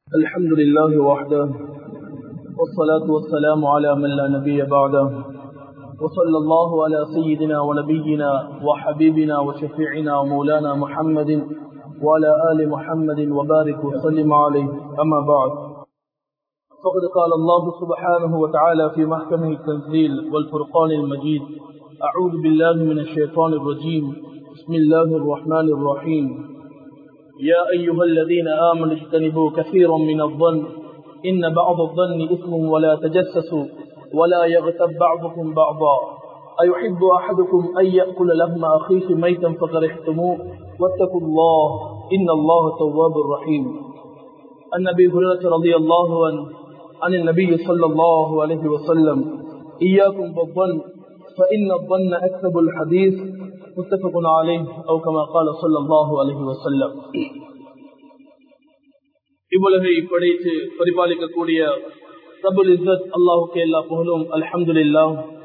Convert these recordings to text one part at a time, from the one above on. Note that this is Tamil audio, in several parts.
الحمد لله وحده والصلاة والسلام على من لا نبي بعده وصلى الله على سيدنا ونبينا وحبيبنا وشفيعنا ومولانا محمد وعلى آل محمد وبارك وسلم عليه أما بعد فقد قال الله سبحانه وتعالى في محكمه التنزيل والفرقان المجيد أعوذ بالله من الشيطان الرجيم بسم الله الرحمن الرحيم يا أيها الذين آمنوا اجتنبوا كثيرا من الظن إن بعض الظن إثم ولا تجسسوا ولا يغتب بعضكم بعضا أيحب أحدكم أن يأكل لحم أخيه ميتا فكرهتموه واتقوا الله إن الله تواب رحيم النبي هريرة رضي الله عنه عن النبي صلى الله عليه وسلم إياكم بالظن فإن الظن أكذب الحديث متفق عليه أو كما قال صلى الله عليه وسلم இவ்வுலகை படைத்து பரிபாலிக்கக்கூடிய ரபுல் இஸ்ஸத் அல்லாஹுக்கு எல்லா புகழும் அல்ஹம்துலில்லா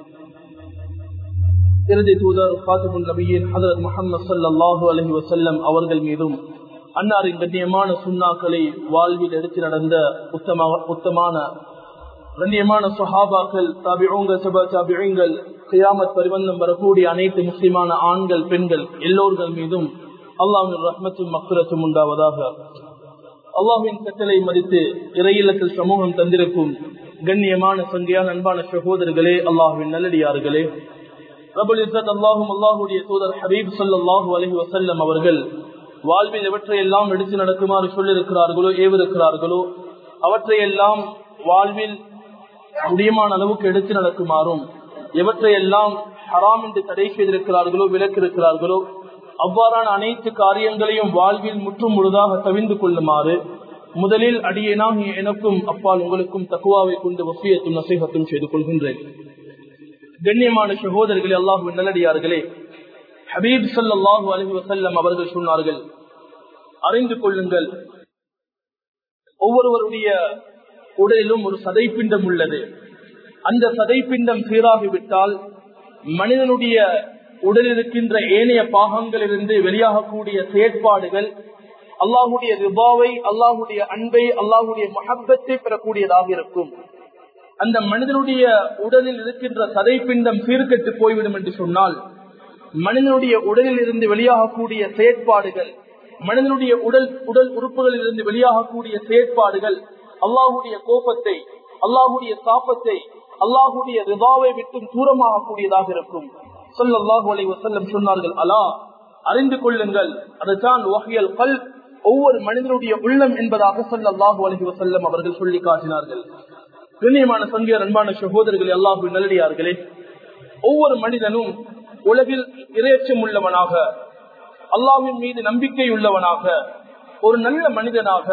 இறுதி தூதர் காசிமுல் நபியின் ஹதரத் முகமது சல்லாஹூ அலஹி வசல்லம் அவர்கள் மீதும் அன்னாரின் கண்ணியமான சுண்ணாக்களை வாழ்வில் எடுத்து நடந்த உத்தம உத்தமான கண்ணியமான சுஹாபாக்கள் தாபிழங்கள் சபா தாபிழங்கள் கியாமத் பரிவந்தம் வரக்கூடிய அனைத்து முஸ்லிமான ஆண்கள் பெண்கள் எல்லோர்கள் மீதும் அல்லாஹின் ரஹ்மத்தும் மக்குரத்தும் உண்டாவதாக அல்லாஹின் கட்டளை மதித்து இறையிலத்தில் சமூகம் தந்திருக்கும் கண்ணியமான சங்கையான அன்பான சகோதரர்களே அல்லாஹுவின் நல்லடியார்களே ரபுல் இசத் அல்லாஹும் அல்லாஹுடைய தூதர் ஹபீப் சல்லாஹூ அலஹி வசல்லம் அவர்கள் வாழ்வில் எவற்றையெல்லாம் எடுத்து நடக்குமாறு சொல்லிருக்கிறார்களோ ஏவிருக்கிறார்களோ அவற்றையெல்லாம் வாழ்வில் முடியமான அளவுக்கு எடுத்து நடக்குமாறும் எவற்றையெல்லாம் ஹராம் என்று தடை செய்திருக்கிறார்களோ விலக்கிருக்கிறார்களோ அவ்வாறான அனைத்து காரியங்களையும் வாழ்வில் முற்றும் முழுதாக தவிந்து கொள்ளுமாறு முதலில் அடியேனாக எனக்கும் அப்பால் உங்களுக்கும் தக்குவாவை கொண்டு வசியத்தும் நசீகத்தும் செய்து கொள்கின்றேன் கண்ணியமான சகோதரர்களே அல்லாஹு நல்லடியார்களே ஹபீப் சல்லாஹூ அலஹி வசல்லம் அவர்கள் சொன்னார்கள் அறிந்து கொள்ளுங்கள் ஒவ்வொருவருடைய உடலிலும் ஒரு சதைப்பிண்டம் உள்ளது அந்த சதைப்பிண்டம் சீராகிவிட்டால் மனிதனுடைய உடலில் இருக்கின்ற ஏனைய பாகங்களிலிருந்து வெளியாகக்கூடிய செயற்பாடுகள் அல்லாஹுடைய ரிபாவை அல்லாஹுடைய அன்பை அல்லாஹுடைய மகப்பத்தை பெறக்கூடியதாக இருக்கும் அந்த மனிதனுடைய உடலில் இருக்கின்ற சதைப்பிண்டம் சீர்கெட்டு போய்விடும் என்று சொன்னால் மனிதனுடைய உடலில் இருந்து வெளியாகக்கூடிய செயற்பாடுகள் மனிதனுடைய உடல் உடல் உறுப்புகளில் இருந்து வெளியாகக்கூடிய செயற்பாடுகள் அல்லாஹுடைய கோபத்தை அல்லாஹுடைய சாப்பத்தை அல்லாஹுடைய ரிபாவை விட்டும் தூரமாகக்கூடியதாக இருக்கும் சொல்லல்லாஹு அலை வசல்லம் சொன்னார்கள் அலா அறிந்து கொள்ளுங்கள் அதுதான் வகையல் கல் ஒவ்வொரு மனிதனுடைய உள்ளம் என்பதாக சொல்லல்லாஹு அலஹி வசல்லம் அவர்கள் சொல்லி காட்டினார்கள் கண்ணியமான சங்கியர் அன்பான சகோதரர்கள் அல்லாஹு நல்லடியார்களே ஒவ்வொரு மனிதனும் உலகில் இரையச்சம் உள்ளவனாக அல்லாஹின் மீது நம்பிக்கை உள்ளவனாக ஒரு நல்ல மனிதனாக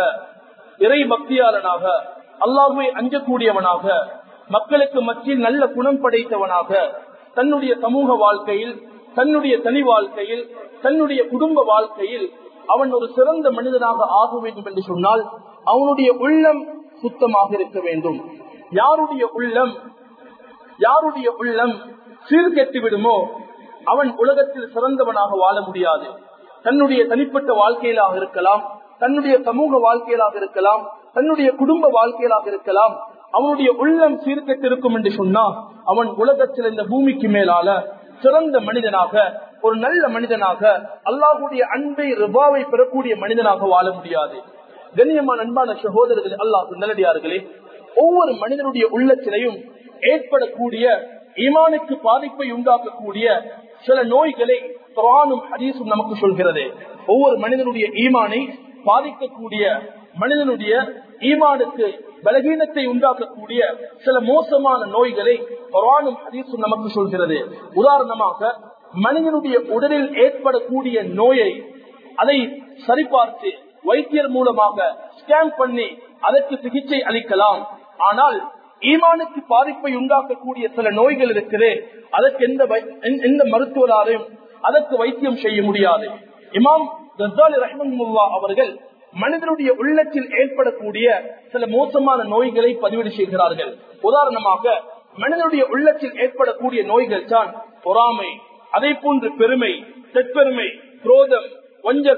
இறை பக்தியாளனாக அல்லாஹுவை அஞ்சக்கூடியவனாக மக்களுக்கு மத்தியில் நல்ல குணம் படைத்தவனாக தன்னுடைய சமூக வாழ்க்கையில் தன்னுடைய தனி வாழ்க்கையில் தன்னுடைய குடும்ப வாழ்க்கையில் அவன் ஒரு சிறந்த மனிதனாக ஆக வேண்டும் என்று சொன்னால் அவனுடைய உள்ளம் சுத்தமாக இருக்க வேண்டும் யாருடைய உள்ளம் யாருடைய உள்ளம் சீர்கெட்டு விடுமோ அவன் உலகத்தில் சிறந்தவனாக வாழ முடியாது தன்னுடைய தனிப்பட்ட வாழ்க்கையிலாக இருக்கலாம் தன்னுடைய சமூக வாழ்க்கையிலாக இருக்கலாம் தன்னுடைய குடும்ப வாழ்க்கையிலாக இருக்கலாம் அவனுடைய உள்ளம் சீர்கெட்டிருக்கும் என்று சொன்னா அவன் உலகத்தில் இந்த பூமிக்கு மேலால சிறந்த மனிதனாக ஒரு நல்ல மனிதனாக அல்லாஹுடைய அன்பை ரிபாவை பெறக்கூடிய மனிதனாக வாழ முடியாது கண்ணியமான அன்பான சகோதரர்கள் அல்லாஹ் நல்லடியார்களே ஒவ்வொரு மனிதனுடைய உள்ளத்திலையும் ஏற்படக்கூடிய ஈமானுக்கு பாதிப்பை உண்டாக்கக்கூடிய சில நோய்களை குரானும் ஹதீஸும் நமக்கு சொல்கிறது ஒவ்வொரு மனிதனுடைய ஈமானை பாதிக்கக்கூடிய மனிதனுடைய ஈமானுக்கு பலகீனத்தை உண்டாக்கக்கூடிய சில மோசமான நோய்களை குரானும் ஹதீஸும் நமக்கு சொல்கிறது உதாரணமாக மனிதனுடைய உடலில் ஏற்படக்கூடிய நோயை அதை சரிபார்த்து வைத்தியர் மூலமாக ஸ்கேன் பண்ணி அதற்கு சிகிச்சை அளிக்கலாம் ஆனால் ஈமானுக்கு பாதிப்பை உண்டாக்கக்கூடிய சில நோய்கள் இருக்குது அதற்கு எந்த எந்த மருத்துவராலையும் அதற்கு வைத்தியம் செய்ய முடியாது இமாம் கசாலி ரஹ்மன்முல்லா அவர்கள் மனிதனுடைய உள்ளத்தில் ஏற்படக்கூடிய சில மோசமான நோய்களை பதிவு செய்கிறார்கள் உதாரணமாக மனிதனுடைய உள்ளத்தில் ஏற்படக்கூடிய நோய்கள் தான் பொறாமை அதே போன்று பெருமை தெற்பெருமை குரோதம் வஞ்சகம்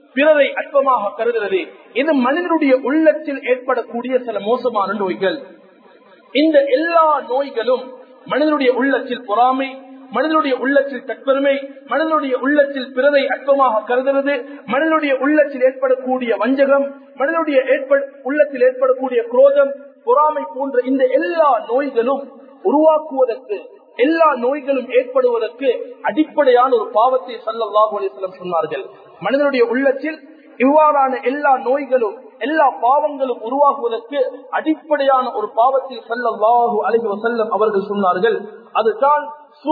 பிறரை அற்பமாக கருதுறது இது மனிதனுடைய உள்ளத்தில் ஏற்படக்கூடிய சில மோசமான நோய்கள் இந்த எல்லா நோய்களும் மனிதனுடைய உள்ளத்தில் பொறாமை மனிதனுடைய உள்ளத்தில் தற்பெருமை மனிதனுடைய உள்ளத்தில் பிறரை அற்பமாக கருதுறது மனிதனுடைய உள்ளத்தில் ஏற்படக்கூடிய வஞ்சகம் மனிதனுடைய உள்ளத்தில் ஏற்படக்கூடிய குரோதம் பொறாமை போன்ற இந்த எல்லா நோய்களும் உருவாக்குவதற்கு எல்லா நோய்களும் ஏற்படுவதற்கு அடிப்படையான ஒரு பாவத்தை சல்லாஹூ அலிஸ்லம் சொன்னார்கள் மனிதனுடைய உள்ளத்தில் இவ்வாறான எல்லா நோய்களும் எல்லா பாவங்களும் உருவாகுவதற்கு அடிப்படையான ஒரு பாவத்தில் சல்லாஹூ அலஹி வசல்லம் அவர்கள் சொன்னார்கள் அதுதான்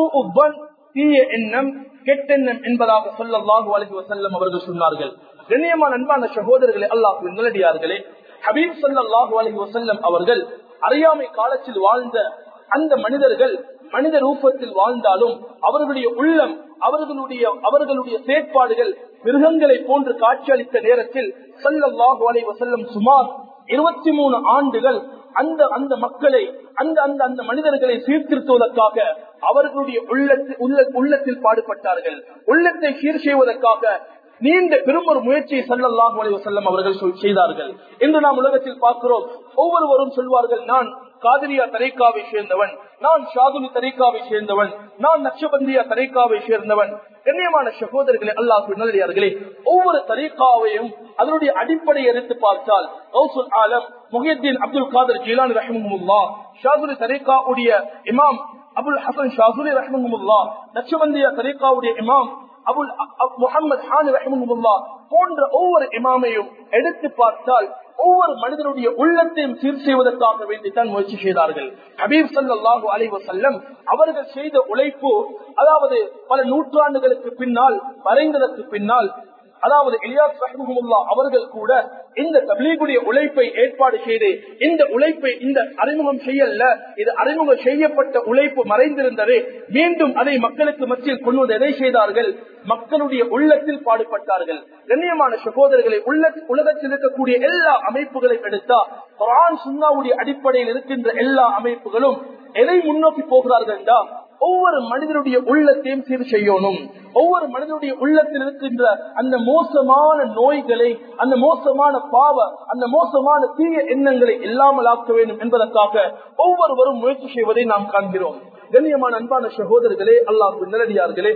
தீய எண்ணம் கெட்டெண்ணம் என்பதாக சொல்லல்லாஹு அலஹி வசல்லம் அவர்கள் சொன்னார்கள் கண்ணியமான அன்பான சகோதரர்களே அல்லாஹ் நிலடியார்களே ஹபீப் சல்லாஹூ அலஹி வசல்லம் அவர்கள் அறியாமை காலத்தில் வாழ்ந்த அந்த மனிதர்கள் மனித ரூபத்தில் வாழ்ந்தாலும் அவர்களுடைய உள்ளம் அவர்களுடைய அவர்களுடைய செயற்பாடுகள் மிருகங்களை போன்று காட்சியளித்த நேரத்தில் சல்லல்லாஹு அலை வசல்லம் சுமார் இருபத்தி மூணு ஆண்டுகள் அந்த அந்த மக்களை அந்த அந்த அந்த மனிதர்களை சீர்திருத்துவதற்காக அவர்களுடைய உள்ளத்தில் உள்ளத்தில் பாடுபட்டார்கள் உள்ளத்தை சீர் செய்வதற்காக நீண்ட பெரும் ஒரு முயற்சியை சல்லல்லாஹு அலைஹி வஸல்லம் அவர்கள் செய்தார்கள் இன்று நாம் உலகத்தில் பார்க்கிறோம் ஒவ்வொருவரும் சொல்வார்கள் நான் காதிரியா தரைக்காவை சேர்ந்தவன் நான் ஷாதுலி தரைக்காவை சேர்ந்தவன் நான் நக்ஷபந்தியா தரைக்காவை சேர்ந்தவன் கண்ணியமான சகோதரர்களே அல்லாஹ் நல்லடியார்களே ஒவ்வொரு தரீக்காவையும் அதனுடைய அடிப்படையை எடுத்து பார்த்தால் கௌசுல் ஆலம் முஹியத்தீன் அப்துல் காதர் ஜீலான் ரஹமுல்லா ஷாதுலி தரீக்காவுடைய இமாம் அபுல் ஹசன் ஷாசுலி ரஹமுல்லா நக்ஷபந்தியா தரீக்காவுடைய இமாம் அபுல் முகமது ஹான் ரஹமுல்லா போன்ற ஒவ்வொரு இமாமையும் எடுத்து பார்த்தால் ஒவ்வொரு மனிதனுடைய உள்ளத்தையும் சீர் செய்வதற்காக வேண்டித்தான் முயற்சி செய்தார்கள் ஹபீப் சல்லாஹூ அலி வசல்லம் அவர்கள் செய்த உழைப்பு அதாவது பல நூற்றாண்டுகளுக்கு பின்னால் மறைந்ததற்கு பின்னால் அதாவது இலியாஸ் ரஹமுல்லா அவர்கள் கூட இந்த தபிலீகுடைய உழைப்பை ஏற்பாடு செய்து இந்த உழைப்பை இந்த அறிமுகம் செய்யல இது அறிமுகம் செய்யப்பட்ட உழைப்பு மறைந்திருந்தது மீண்டும் அதை மக்களுக்கு மத்தியில் கொண்டு வந்து எதை செய்தார்கள் மக்களுடைய உள்ளத்தில் பாடுபட்டார்கள் கண்ணியமான சகோதரர்களை உள்ள உலகத்தில் இருக்கக்கூடிய எல்லா அமைப்புகளையும் எடுத்தா குரான் சுன்னாவுடைய அடிப்படையில் இருக்கின்ற எல்லா அமைப்புகளும் எதை முன்னோக்கி போகிறார்கள் என்றால் ஒவ்வொரு மனிதனுடைய உள்ளத்தையும் சீர் செய்யணும் ஒவ்வொரு மனிதனுடைய உள்ளத்தில் இருக்கின்ற அந்த மோசமான நோய்களை அந்த மோசமான பாவ அந்த மோசமான தீய எண்ணங்களை இல்லாமல் ஆக்க வேண்டும் என்பதற்காக ஒவ்வொருவரும் முயற்சி செய்வதை நாம் காண்கிறோம் கண்ணியமான அன்பான சகோதரர்களே அல்லாஹ் நல்லடியார்களே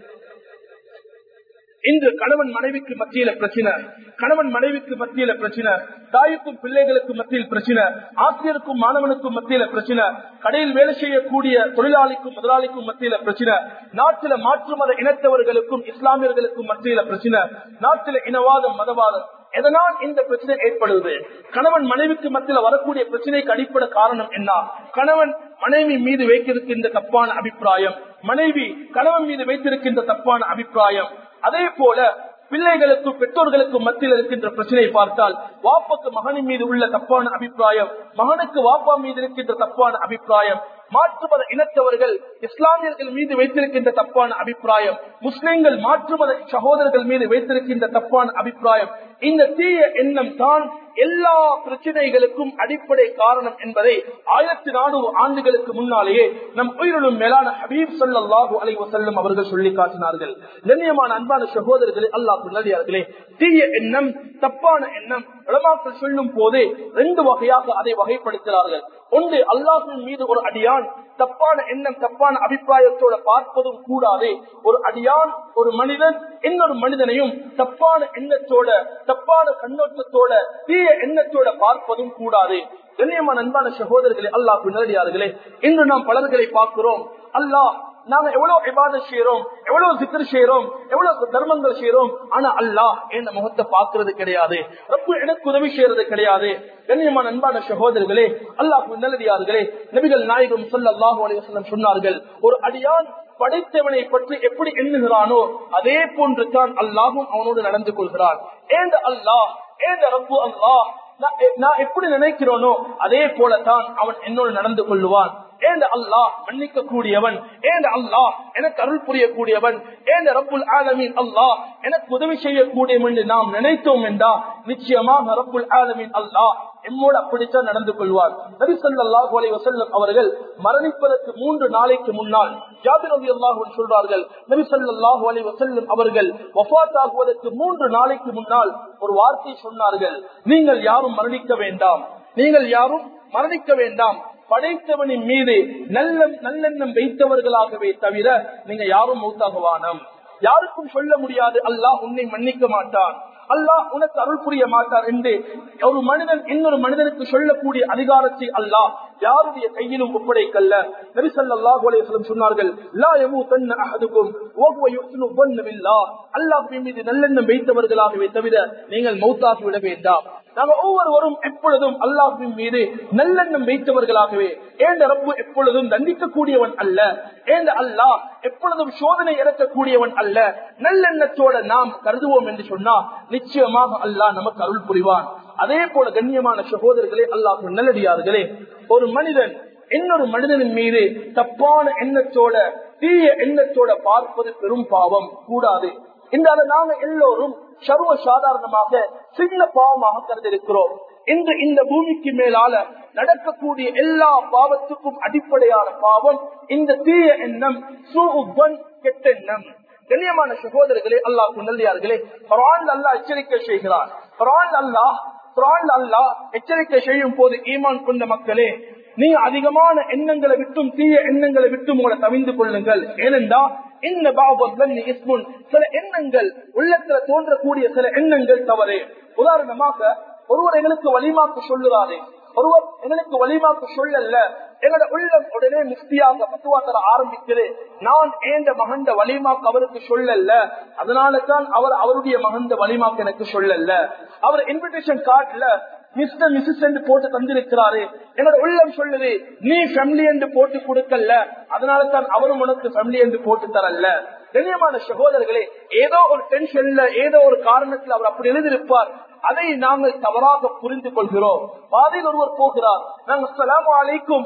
இன்று கணவன் மனைவிக்கு மத்தியில பிரச்சனை கணவன் மனைவிக்கு மத்தியில பிரச்சனை தாய்க்கும் பிள்ளைகளுக்கு மத்தியில் பிரச்சனை ஆசிரியருக்கும் மாணவனுக்கும் மத்தியில பிரச்சனை கடையில் வேலை செய்யக்கூடிய தொழிலாளிக்கும் முதலாளிக்கும் மத்தியில பிரச்சனை நாட்டில மாற்று மத இனத்தவர்களுக்கும் இஸ்லாமியர்களுக்கும் மத்தியில பிரச்சனை நாட்டில இனவாதம் மதவாதம் எதனால் இந்த பிரச்சனை ஏற்படுவது கணவன் மனைவிக்கு மத்தியில் வரக்கூடிய பிரச்சனைக்கு அடிப்படை காரணம் என்ன கணவன் மனைவி மீது வைத்திருக்கின்ற தப்பான அபிப்பிராயம் மனைவி கணவன் மீது வைத்திருக்கின்ற தப்பான அபிப்பிராயம் அதே போல பிள்ளைகளுக்கும் பெற்றோர்களுக்கும் மத்தியில் இருக்கின்ற பிரச்சனையை பார்த்தால் வாப்புக்கு மகனின் மீது உள்ள தப்பான அபிப்பிராயம் மகனுக்கு வாப்பா மீது இருக்கின்ற தப்பான அபிப்பிராயம் மாற்றுமத இனத்தவர்கள் இஸ்லாமியர்கள் மீது வைத்திருக்கின்ற தப்பான அபிப்பிராயம் முஸ்லிம்கள் மாற்றுமத சகோதரர்கள் மீது வைத்திருக்கின்ற தப்பான அபிப்பிராயம் இந்த தீய எண்ணம் தான் எல்லா பிரச்சனைகளுக்கும் அடிப்படை காரணம் என்பதை ஆயிரத்தி நானூறு ஆண்டுகளுக்கு முன்னாலேயே நம் உயிரிலும் மேலான ஹபீப் சல்லாஹூ அலை வசல்லம் அவர்கள் சொல்லி காட்டினார்கள் கண்ணியமான அன்பான சகோதரர்களே அல்லாஹ் நல்லடியார்களே தீய எண்ணம் தப்பான எண்ணம் உலமாக்கள் சொல்லும் போதே ரெண்டு வகையாக அதை வகைப்படுத்துகிறார்கள் ஒன்று அல்லாஹின் மீது ஒரு அடியான் தப்பான எண்ணம் தப்பான அபிப்பிராயத்தோட பார்ப்பதும் கூடாது ஒரு அடியான் ஒரு மனிதன் இன்னொரு மனிதனையும் தப்பான எண்ணத்தோட தப்பான கண்ணோட்டத்தோட தீய எண்ணத்தோட பார்ப்பதும் கூடாது கண்ணியமான அன்பான சகோதரர்களே அல்லாஹ் நேரடியார்களே இன்று நாம் பலர்களை பார்க்கிறோம் அல்லாஹ் நாங்க எவ்வளவு இபாத செய்யறோம் எவ்வளவு சிக்கர் செய்யறோம் எவ்வளவு தர்மங்கள் செய்யறோம் ஆனா அல்லாஹ் என் முகத்தை பாக்குறது கிடையாது ரப்பு எனக்கு உதவி செய்யறது கிடையாது கண்ணியமான அன்பான சகோதரர்களே அல்லாஹ் நல்லடியார்களே நபிகள் நாயகம் சொல்லல்லாஹு அலைவசல்லம் சொன்னார்கள் ஒரு அடியான் படைத்தவனை பற்றி எப்படி எண்ணுகிறானோ அதே போன்று தான் அல்லாஹும் அவனோடு நடந்து கொள்கிறான் ஏந்த அல்லாஹ் ஏந்த ரப்பு அல்லாஹ் நான் எப்படி நினைக்கிறோனோ அதே போலதான் அவன் என்னோடு நடந்து கொள்ளுவான் ஏந்த அல்லாஹ் மன்னிக்க கூடியவன் ஏந்த அல்லாஹ் எனக்கு அருள் புரியக்கூடியவன் ஏந்த ரப்புல் ஆலமீன் அல்லாஹ் எனக்கு உதவி செய்யக்கூடியவன் என்று நாம் நினைத்தோம் என்றா நிச்சயமாக ரப்புல் ஆலமீன் அல்லாஹ் எம்மோடு அப்படித்தான் நடந்து கொள்வார் நபி ஸல்லல்லாஹு அலைஹி வஸல்லம் அவர்கள் மரணிப்பதற்கு மூன்று நாளைக்கு முன்னால் ஜாபிர் ரலியல்லாஹு அன்ஹு சொல்றார்கள் நபி ஸல்லல்லாஹு அலைஹி வஸல்லம் அவர்கள் வஃபாத் ஆகுவதற்கு மூன்று நாளைக்கு முன்னால் ஒரு வார்த்தை சொன்னார்கள் நீங்கள் யாரும் மரணிக்க வேண்டாம் நீங்கள் யாரும் மரணிக்க வேண்டாம் படைத்தவனின் மீது நல்ல நல்லெண்ணம் வைத்தவர்களாகவே தவிர நீங்க யாரும் மௌத்தாகுவானம் யாருக்கும் சொல்ல முடியாது அல்லாஹ் உன்னை மன்னிக்க மாட்டான் அல்லாஹ் உனக்கு அருள் புரிய மாட்டார் என்று ஒரு மனிதன் இன்னொரு மனிதனுக்கு சொல்லக்கூடிய அதிகாரத்தை அல்லாஹ் யாருடைய கையிலும் ஒப்படைக்கல்ல நபி ஸல்லல்லாஹு அலைஹி வஸல்லம் சொன்னார்கள் லா யமூதன்ன அஹதுக்கும் வஹுவ யுஹ்சினு ظن بالله அல்லாஹ்வின் மீது நல்லெண்ணம் வைத்தவர்களாகவே தவிர நீங்கள் மௌத்தாகி விட வேண்டாம் நாங்கள் ஒவ்வொருவரும் எப்பொழுதும் அல்லாஹ்வின் மீது நல்லெண்ணம் வைத்தவர்களாகவே ஏந்த ரப்பு எப்பொழுதும் தண்டிக்கக்கூடியவன் அல்ல ஏந்த அல்லாஹ் எப்பொழுதும் சோதனை இறக்கக்கூடியவன் அல்ல நல்லெண்ணத்தோட நாம் கருதுவோம் என்று சொன்னா நிச்சயமாக அல்லாஹ் நமக்கு அருள் புரிவான் அதே போல கண்ணியமான சகோதரர்களே அல்லாஹ் நல்லடியார்களே ஒரு மனிதன் இன்னொரு மனிதனின் மீது தப்பான எண்ணத்தோட தீய எண்ணத்தோட பார்ப்பது பெரும் பாவம் கூடாது இந்த அதை நாங்க எல்லோரும் சர்வ சாதாரணமாக சின்ன பாவமாக கருதிருக்கிறோம் இன்று இந்த பூமிக்கு மேலால நடக்கக்கூடிய எல்லா பாவத்துக்கும் அடிப்படையான பாவம் இந்த தீய எண்ணம் சூபன் கெட்டெண்ணம் கண்ணியமான சகோதரர்களே அல்லாஹ் நல்லியார்களே குரான் அல்லாஹ் எச்சரிக்கை செய்கிறார் குரான் அல்லாஹ் குரான் அல்லாஹ் எச்சரிக்கை செய்யும் போது ஈமான் கொண்ட மக்களே நீ அதிகமான எண்ணங்களை விட்டும் தீய எண்ணங்களை விட்டும் உங்களை தவிந்து கொள்ளுங்கள் ஏனென்றா இந்த பாபத்வன் இஸ்முன் சில எண்ணங்கள் உள்ளத்துல தோன்றக்கூடிய சில எண்ணங்கள் தவறு உதாரணமாக ஒருவர் எங்களுக்கு வலிமாக்கு சொல்லுறாரு ஒருவர் எங்களுக்கு வலிமாக்கு சொல்லல எங்களோட உள்ளம் உடனே மிஸ்தியாக பத்துவா தர ஆரம்பிக்கிறேன் நான் ஏந்த மகண்ட வலிமாக்கு அவருக்கு சொல்லல அதனால தான் அவர் அவருடைய மகண்ட வலிமாக்கு எனக்கு சொல்லல அவர் இன்விடேஷன் கார்டுல மிஸ்டர் மிஸ்ஸஸ் என்று போட்டு தந்திருக்கிறாரு என்னோட உள்ளம் சொல்லுது நீ ஃபேமிலி என்று போட்டு கொடுக்கல அதனால தான் அவரும் உனக்கு ஃபேமிலி என்று போட்டு தரல கண்ணியமான சகோதரர்களே ஏதோ ஒரு டென்ஷன்ல ஏதோ ஒரு காரணத்தில் அவர் அப்படி எழுதியிருப்பார் அதை நாங்கள் தவறாக புரிந்து கொள்கிறோம் பாதையில் ஒருவர் போகிறார் நாங்கள் சலாம் அலைக்கும்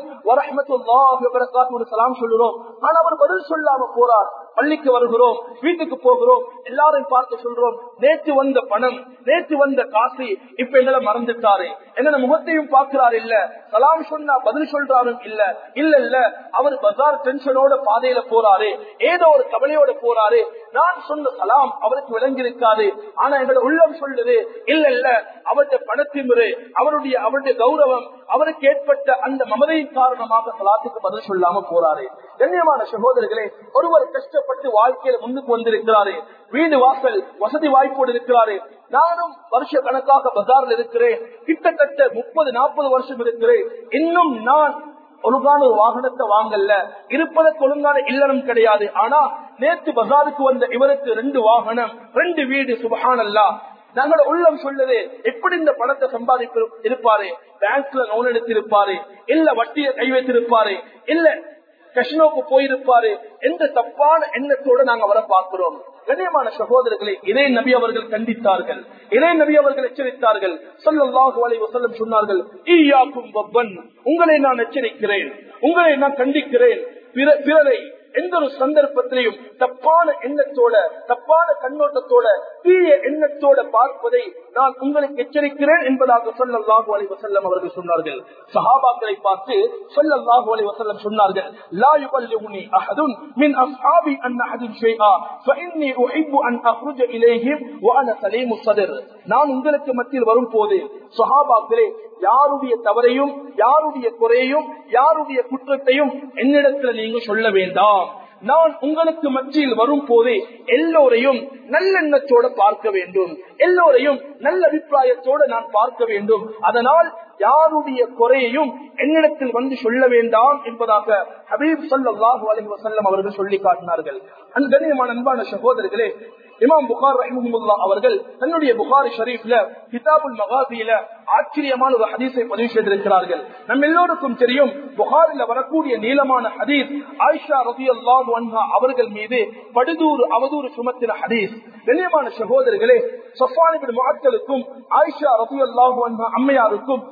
வரமத்துல்லாஹ் சலாம் சொல்லுறோம் ஆனா அவர் பதில் சொல்லாம போறார் பள்ளிக்கு வருகிறோம் வீட்டுக்கு போகிறோம் எல்லாரும் பார்த்து சொல்றோம் நேற்று வந்த பணம் நேற்று வந்த காசு இப்ப எங்களை மறந்துட்டாரு என்ன முகத்தையும் பார்க்கிறார் இல்ல சலாம் சொன்னா பதில் சொல்றாரும் இல்ல இல்ல இல்ல அவர் பஜார் டென்ஷனோட பாதையில போறாரு ஏதோ ஒரு கவலையோட போறாரு நான் சொன்ன சலாம் அவருக்கு விளங்கியிருக்காது ஆனா எங்களோட உள்ளம் சொல்லுது இல்ல இல்ல அவருடைய பணத்திமுறை அவருடைய அவருடைய கௌரவம் அவருக்கு ஏற்பட்ட அந்த மமதையின் காரணமாக சலாத்துக்கு பதில் சொல்லாம போறாரு கண்ணியமான சகோதரர்களே ஒருவர் கஷ்டப்பட்டு வாழ்க்கையில முன்னுக்கு வந்திருக்கிறாரு வீடு வாசல் வசதி வாய்ப்போடு இருக்கிறாரு நானும் வருஷ கணக்காக பஜார்ல இருக்கிறேன் கிட்டத்தட்ட முப்பது நாற்பது வருஷம் இருக்கிறேன் இன்னும் நான் ஒழுங்கான ஒரு வாகனத்தை வாங்கல இருப்பதற்கு ஒழுங்கான இல்லறம் கிடையாது ஆனா நேற்று பஜாருக்கு வந்த இவருக்கு ரெண்டு வாகனம் ரெண்டு வீடு சுபகானல்லா நாங்களோட உள்ளம் சொல்லுது எப்படி இந்த பணத்தை சம்பாதிப்பு இருப்பாரு பேங்க்ல லோன் எடுத்திருப்பாரு இல்ல வட்டியை கை வைத்திருப்பாரு இல்ல கஷ்னோக்கு போயிருப்பாரு எந்த தப்பான எண்ணத்தோட நாங்க அவரை பார்க்கிறோம் கண்ணியமான சகோதரர்களை இதே நபி அவர்கள் கண்டித்தார்கள் இதே நபி அவர்கள் எச்சரித்தார்கள் சொல்லல்லாஹு அலைஹி வஸல்லம் சொன்னார்கள் ஈயாக்கும் வப்பன் உங்களை நான் எச்சரிக்கிறேன் உங்களை நான் கண்டிக்கிறேன் பிறரை எந்த ஒரு சந்தர்ப்பத்திலையும் தப்பான எண்ணத்தோட தப்பான கண்ணோட்டத்தோட தீய எண்ணத்தோட பார்ப்பதை நான் உங்களுக்கு எச்சரிக்கிறேன் என்பதாக சொல்லல்லாஹு அலி வசல்லம் அவர்கள் சொன்னார்கள் சஹாபாக்களை பார்த்து சொல்லல்லாஹு அலி வசல்லம் சொன்னார்கள் லா யுபல்லிகுனி அஹதுன் மின் அஸ்ஹாபி அன் அஹதுன் ஷைஆ ஃபஇன்னி உஹிப்பு அன் அக்ருஜ இலைஹிம் வ அன சலீமு ஸத்ர் நான் உங்களுக்கு மத்தியில் வரும்போது சஹாபாக்களே யாருடைய தவறையும் யாருடைய குறையையும் யாருடைய குற்றத்தையும் என்னிடத்துல நீங்க சொல்ல வேண்டாம் நான் உங்களுக்கு மத்தியில் வரும் போதே எல்லோரையும் நல்லெண்ணத்தோட பார்க்க வேண்டும் எல்லோரையும் நல்ல அபிப்பிராயத்தோட நான் பார்க்க வேண்டும் அதனால் யாருடைய குறையையும் என்னிடத்தில் வந்து சொல்ல வேண்டாம் என்பதாக ஹபீப் சல்லாஹூ அலி வசல்லம் அவர்கள் சொல்லி காட்டினார்கள் அன்பனியமான அன்பான சகோதரர்களே இமாம் புகார் ரஹிமுல்லா அவர்கள் தன்னுடைய புகாரி ஷரீப்ல கிதாபுல் மகாசியில ஆச்சரியமான ஒரு ஹதீஸை பதிவு செய்திருக்கிறார்கள் நம்ம எல்லோருக்கும் தெரியும் புகாரில் வரக்கூடிய நீளமான ஹதீஸ் ஆயிஷா ரபி அல்லாஹ் அவர்கள் மீது படுதூறு அவதூறு சுமத்தின ஹதீஸ் கண்ணியமான சகோதரர்களே சொஃபானிபின் முகத்தலுக்கும் ஆயிஷா ரபி அல்லாஹு அம்மையாருக்கும்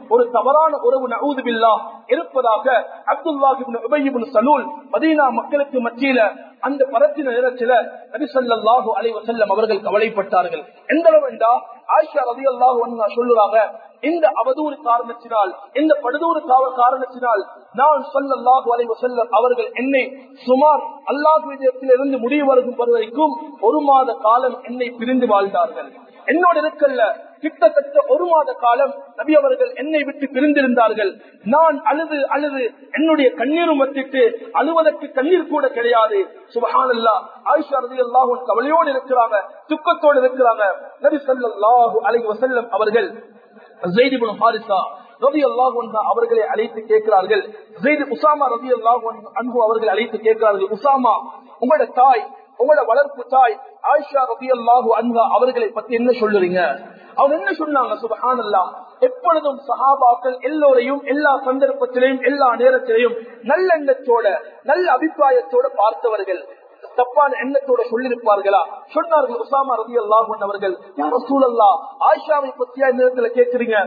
ஒரு தவறான உறவு நவுதுபில்லா இருப்பதாக அப்துல்லாஹிபின் சலூல் மதீனா மக்களுக்கு மத்தியில அந்த பரத்தின நேரத்தில் நபிசல்லாஹு அலை வசல்லம் அவர்கள் கவலைப்பட்டார்கள் எந்த அளவு என்றா ஆயிஷா ரவி அல்லாஹு சொல்லுறாங்க இந்த அவதூறு காரணத்தினால் இந்த படுதூறு காரணத்தினால் நான் சொல்லல்லாஹு அலை வசல்லம் அவர்கள் என்னை சுமார் அல்லாஹுவிடத்திலிருந்து முடிவு வரும் வரைக்கும் ஒரு மாத காலம் என்னை பிரிந்து வாழ்ந்தார்கள் என்னோட இருக்கல்ல கிட்டத்தட்ட ஒரு மாத காலம் நபி அவர்கள் என்னை விட்டு பிரிந்திருந்தார்கள் நான் அழுது அழுது என்னுடைய கண்ணீரும் வத்திட்டு அழுவதற்கு கண்ணீர் கூட கிடையாது சுபஹானல்லா ஆயிஷா ரதி அல்லாஹு கவலையோடு இருக்கிறாங்க துக்கத்தோடு இருக்கிறாங்க நபி சல்லாஹூ அலை வசல்லம் அவர்கள் ஜெய்திபுன் ஹாரிசா ரவி அல்லாஹ் அவர்களை அழைத்து கேட்கிறார்கள் ஜெய்து உசாமா ரவி அல்லாஹ் அன்பு அவர்களை அழைத்து கேட்கிறார்கள் உசாமா உங்களோட தாய் உங்களோட வளர்ப்பு தாய் ஆயிஷா ரபி அல்லாஹூ அன்ஹா அவர்களை பத்தி என்ன சொல்லுறீங்க அவங்க என்ன சொன்னாங்க சுபஹானல்லா எப்பொழுதும் சஹாபாக்கள் எல்லோரையும் எல்லா சந்தர்ப்பத்திலையும் எல்லா நேரத்திலையும் நல்லெண்ணத்தோட நல்ல அபிப்பிராயத்தோட பார்த்தவர்கள் தப்பான எண்ணத்தோட சொல்லிருப்பார்களா சொன்னார்கள் உசாமா ரவி அல்லாஹ் அவர்கள் யார சூழல்லா ஆயிஷாவை பத்தியா இந்த நேரத்துல கேட்கிறீங்க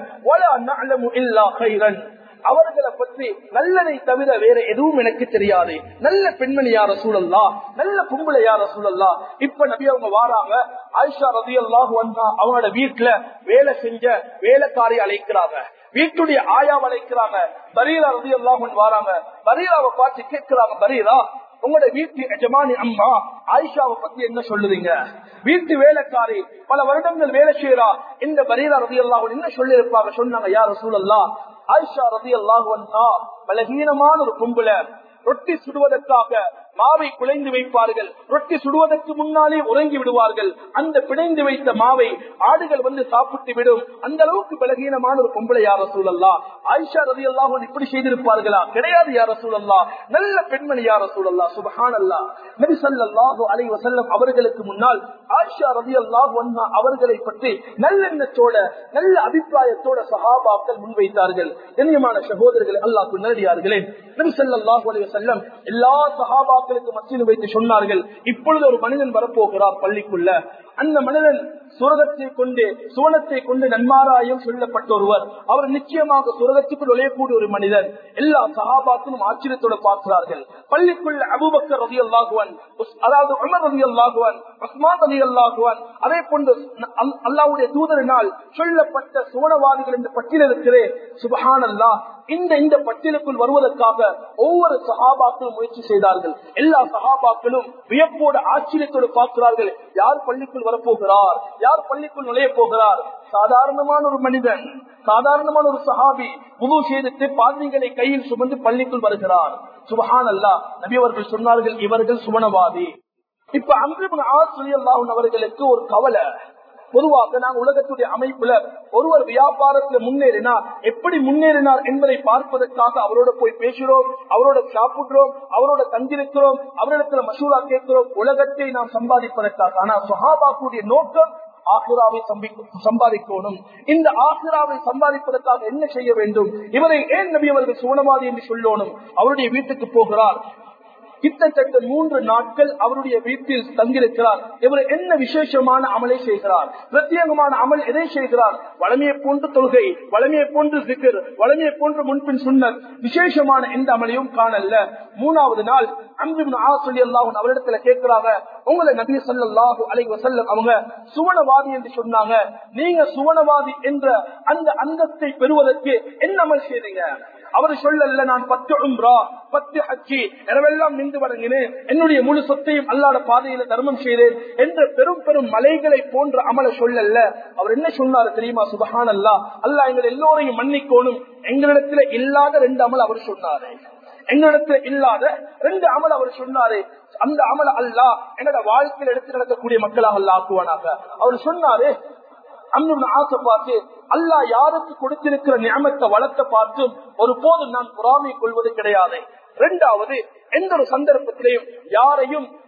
அவர்களை பற்றி நல்லதை தவிர வேற எதுவும் எனக்கு தெரியாது நல்ல பெண்மணி யார சூழல்லா நல்ல பொம்பளை யார சூழல்லா இப்ப நபி அவங்க வாராங்க ஆயிஷா ரதி அல்லாஹு வந்தா அவங்களோட வீட்டுல வேலை செஞ்ச வேலைக்காரி அழைக்கிறாங்க வீட்டுடைய ஆயா அழைக்கிறாங்க பரீரா ரதி அல்லாஹன் வாராங்க பரீராவை பார்த்து கேட்கிறாங்க பரீரா உங்களோட வீட்டு எஜமானி அம்மா ஆயிஷாவை பத்தி என்ன சொல்லுவீங்க வீட்டு வேலைக்காரி பல வருடங்கள் வேலை செய்யறா இந்த பரீரா ரதி அல்லாஹ் என்ன சொல்லி இருப்பாங்க சொன்னாங்க யார சூழல்லா ஆயிஷா ரதி அல்லாஹுவன்ஹா பலகீனமான ஒரு கும்பல ரொட்டி சுடுவதற்காக மாவை குலைந்து வைப்பார்கள் ரொட்டி சுடுவதற்கு முன்னாலே உறங்கி விடுவார்கள் அந்த பிணைந்து வைத்த மாவை ஆடுகள் வந்து சாப்பிட்டு விடும் அந்த அளவுக்கு பலகீனமான ஒரு பொம்பளை யார சூழல்லா ஆயிஷா ரதி அல்லாஹன் இப்படி செய்திருப்பார்களா கிடையாது யார சூழல்லா நல்ல பெண்மணி யார சூழல்லா சுபஹான் அல்லா நபி சல்லாஹூ அலை வசல்லம் அவர்களுக்கு முன்னால் ஆயிஷா ரதி அல்லாஹ் அவர்களை பற்றி நல்லெண்ணத்தோட நல்ல அபிப்பிராயத்தோட சஹாபாக்கள் முன்வைத்தார்கள் கண்ணியமான சகோதரர்கள் அல்லாஹ் நேரடியார்களே நபி சல்லாஹூ அலை வசல்லம் எல்லா சஹாபா சகாபாக்களுக்கு மத்தியில் வைத்து சொன்னார்கள் இப்பொழுது ஒரு மனிதன் வரப்போகிறார் பள்ளிக்குள்ள அந்த மனிதன் சுரகத்தை கொண்டு சுவனத்தை கொண்டு நன்மாராயம் சொல்லப்பட்ட ஒருவர் அவர் நிச்சயமாக சுரகத்துக்குள் நுழையக்கூடிய ஒரு மனிதன் எல்லா சகாபாக்களும் ஆச்சரியத்தோடு பார்க்கிறார்கள் பள்ளிக்குள்ள அபுபக்கர் ரதி அல்லாகுவன் அதாவது உமர் ரதி அல்லாகுவன் உஸ்மான் ரதி அல்லாகுவன் அதே போன்று அல்லாவுடைய தூதரினால் சொல்லப்பட்ட சுவனவாதிகள் என்ற பட்டியல் இருக்கிறே சுபஹான் அல்லா இந்த இந்த பட்டியலுக்குள் வருவதற்காக ஒவ்வொரு சகாபாக்களும் முயற்சி செய்தார்கள் எல்லா சகாபாக்களும் வியப்போடு ஆச்சரியத்தோடு பார்க்கிறார்கள் யார் பள்ளிக்குள் வரப்போகிறார் யார் பள்ளிக்குள் நுழைய போகிறார் சாதாரணமான ஒரு மனிதன் சாதாரணமான ஒரு சஹாபி புது செய்திட்டு பாதிரிகளை கையில் சுமந்து பள்ளிக்குள் வருகிறார் சுபஹான் அல்லா நபி அவர்கள் சொன்னார்கள் இவர்கள் சுவனவாதி இப்ப அன்பின் ஆசிரியர் அவர்களுக்கு ஒரு கவலை பொதுவாக நாங்க உலகத்துடைய அமைப்புல ஒருவர் வியாபாரத்துல முன்னேறினார் எப்படி முன்னேறினார் என்பதை பார்ப்பதற்காக அவரோட போய் பேசுகிறோம் அவரோட சாப்பிடுறோம் அவரோட தங்கிருக்கிறோம் அவரிடத்துல மசூரா கேட்கிறோம் உலகத்தை நாம் சம்பாதிப்பதற்காக ஆனா சுஹாபாக்குடைய நோக்கம் ஆசிராவை சம்பாதிக்கணும் இந்த ஆசிராவை சம்பாதிப்பதற்காக என்ன செய்ய வேண்டும் இவரை ஏன் நபி அவர்கள் சுவனவாதி என்று சொல்லணும் அவருடைய வீட்டுக்கு போகிறார் கிட்டத்தட்ட மூன்று நாட்கள் அவருடைய வீட்டில் தங்கியிருக்கிறார் இவர் என்ன விசேஷமான அமலை செய்கிறார் பிரத்யேகமான அமல் எதை செய்கிறார் வளமையை போன்று தொழுகை வளமையை போன்று சிக்கர் வளமையை போன்று முன்பின் சுன்னர் விசேஷமான எந்த அமலையும் காணல மூணாவது நாள் அன்பு சொல்லி அல்லாஹன் அவரிடத்துல கேட்கிறாங்க உங்களை நபி சொல்லாஹு அலை வசல்லம் அவங்க சுவனவாதி என்று சொன்னாங்க நீங்க சுவனவாதி என்ற அந்த அந்தத்தை பெறுவதற்கு என்ன அமல் செய்றீங்க அவர் சொல்லல நான் பத்து உம்ரா பத்து ஹஜ்ஜி இரவெல்லாம் நின்று வழங்கினேன் என்னுடைய முழு சொத்தையும் அல்லாட பாதையில தர்மம் செய்தேன் என்ற பெரும் பெரும் மலைகளை போன்ற அமல சொல்லல அவர் என்ன சொன்னாரு தெரியுமா சுபஹான் அல்லா அல்லா எங்கள் எல்லோரையும் மன்னிக்கோணும் எங்களிடத்துல இல்லாத ரெண்டு அமல் அவர் சொன்னாரு எங்களிடத்துல இல்லாத ரெண்டு அமல் அவர் சொன்னாரு அந்த அமல அல்லா என்னோட வாழ்க்கையில் எடுத்து நடக்கக்கூடிய மக்களாக அல்ல ஆக்குவானாக அவர் சொன்னாரு அண்ணன் ஆசை பார்த்து அல்லா யாருக்கு கொடுத்திருக்கிற ஞாபகத்தை வளர்த்த பார்த்தும் ஒரு போதும் நான் பொறாமை கொள்வது கிடையாது இரண்டாவது எந்த ஒரு சந்தர்ப்பத்திலையும் யாரையும்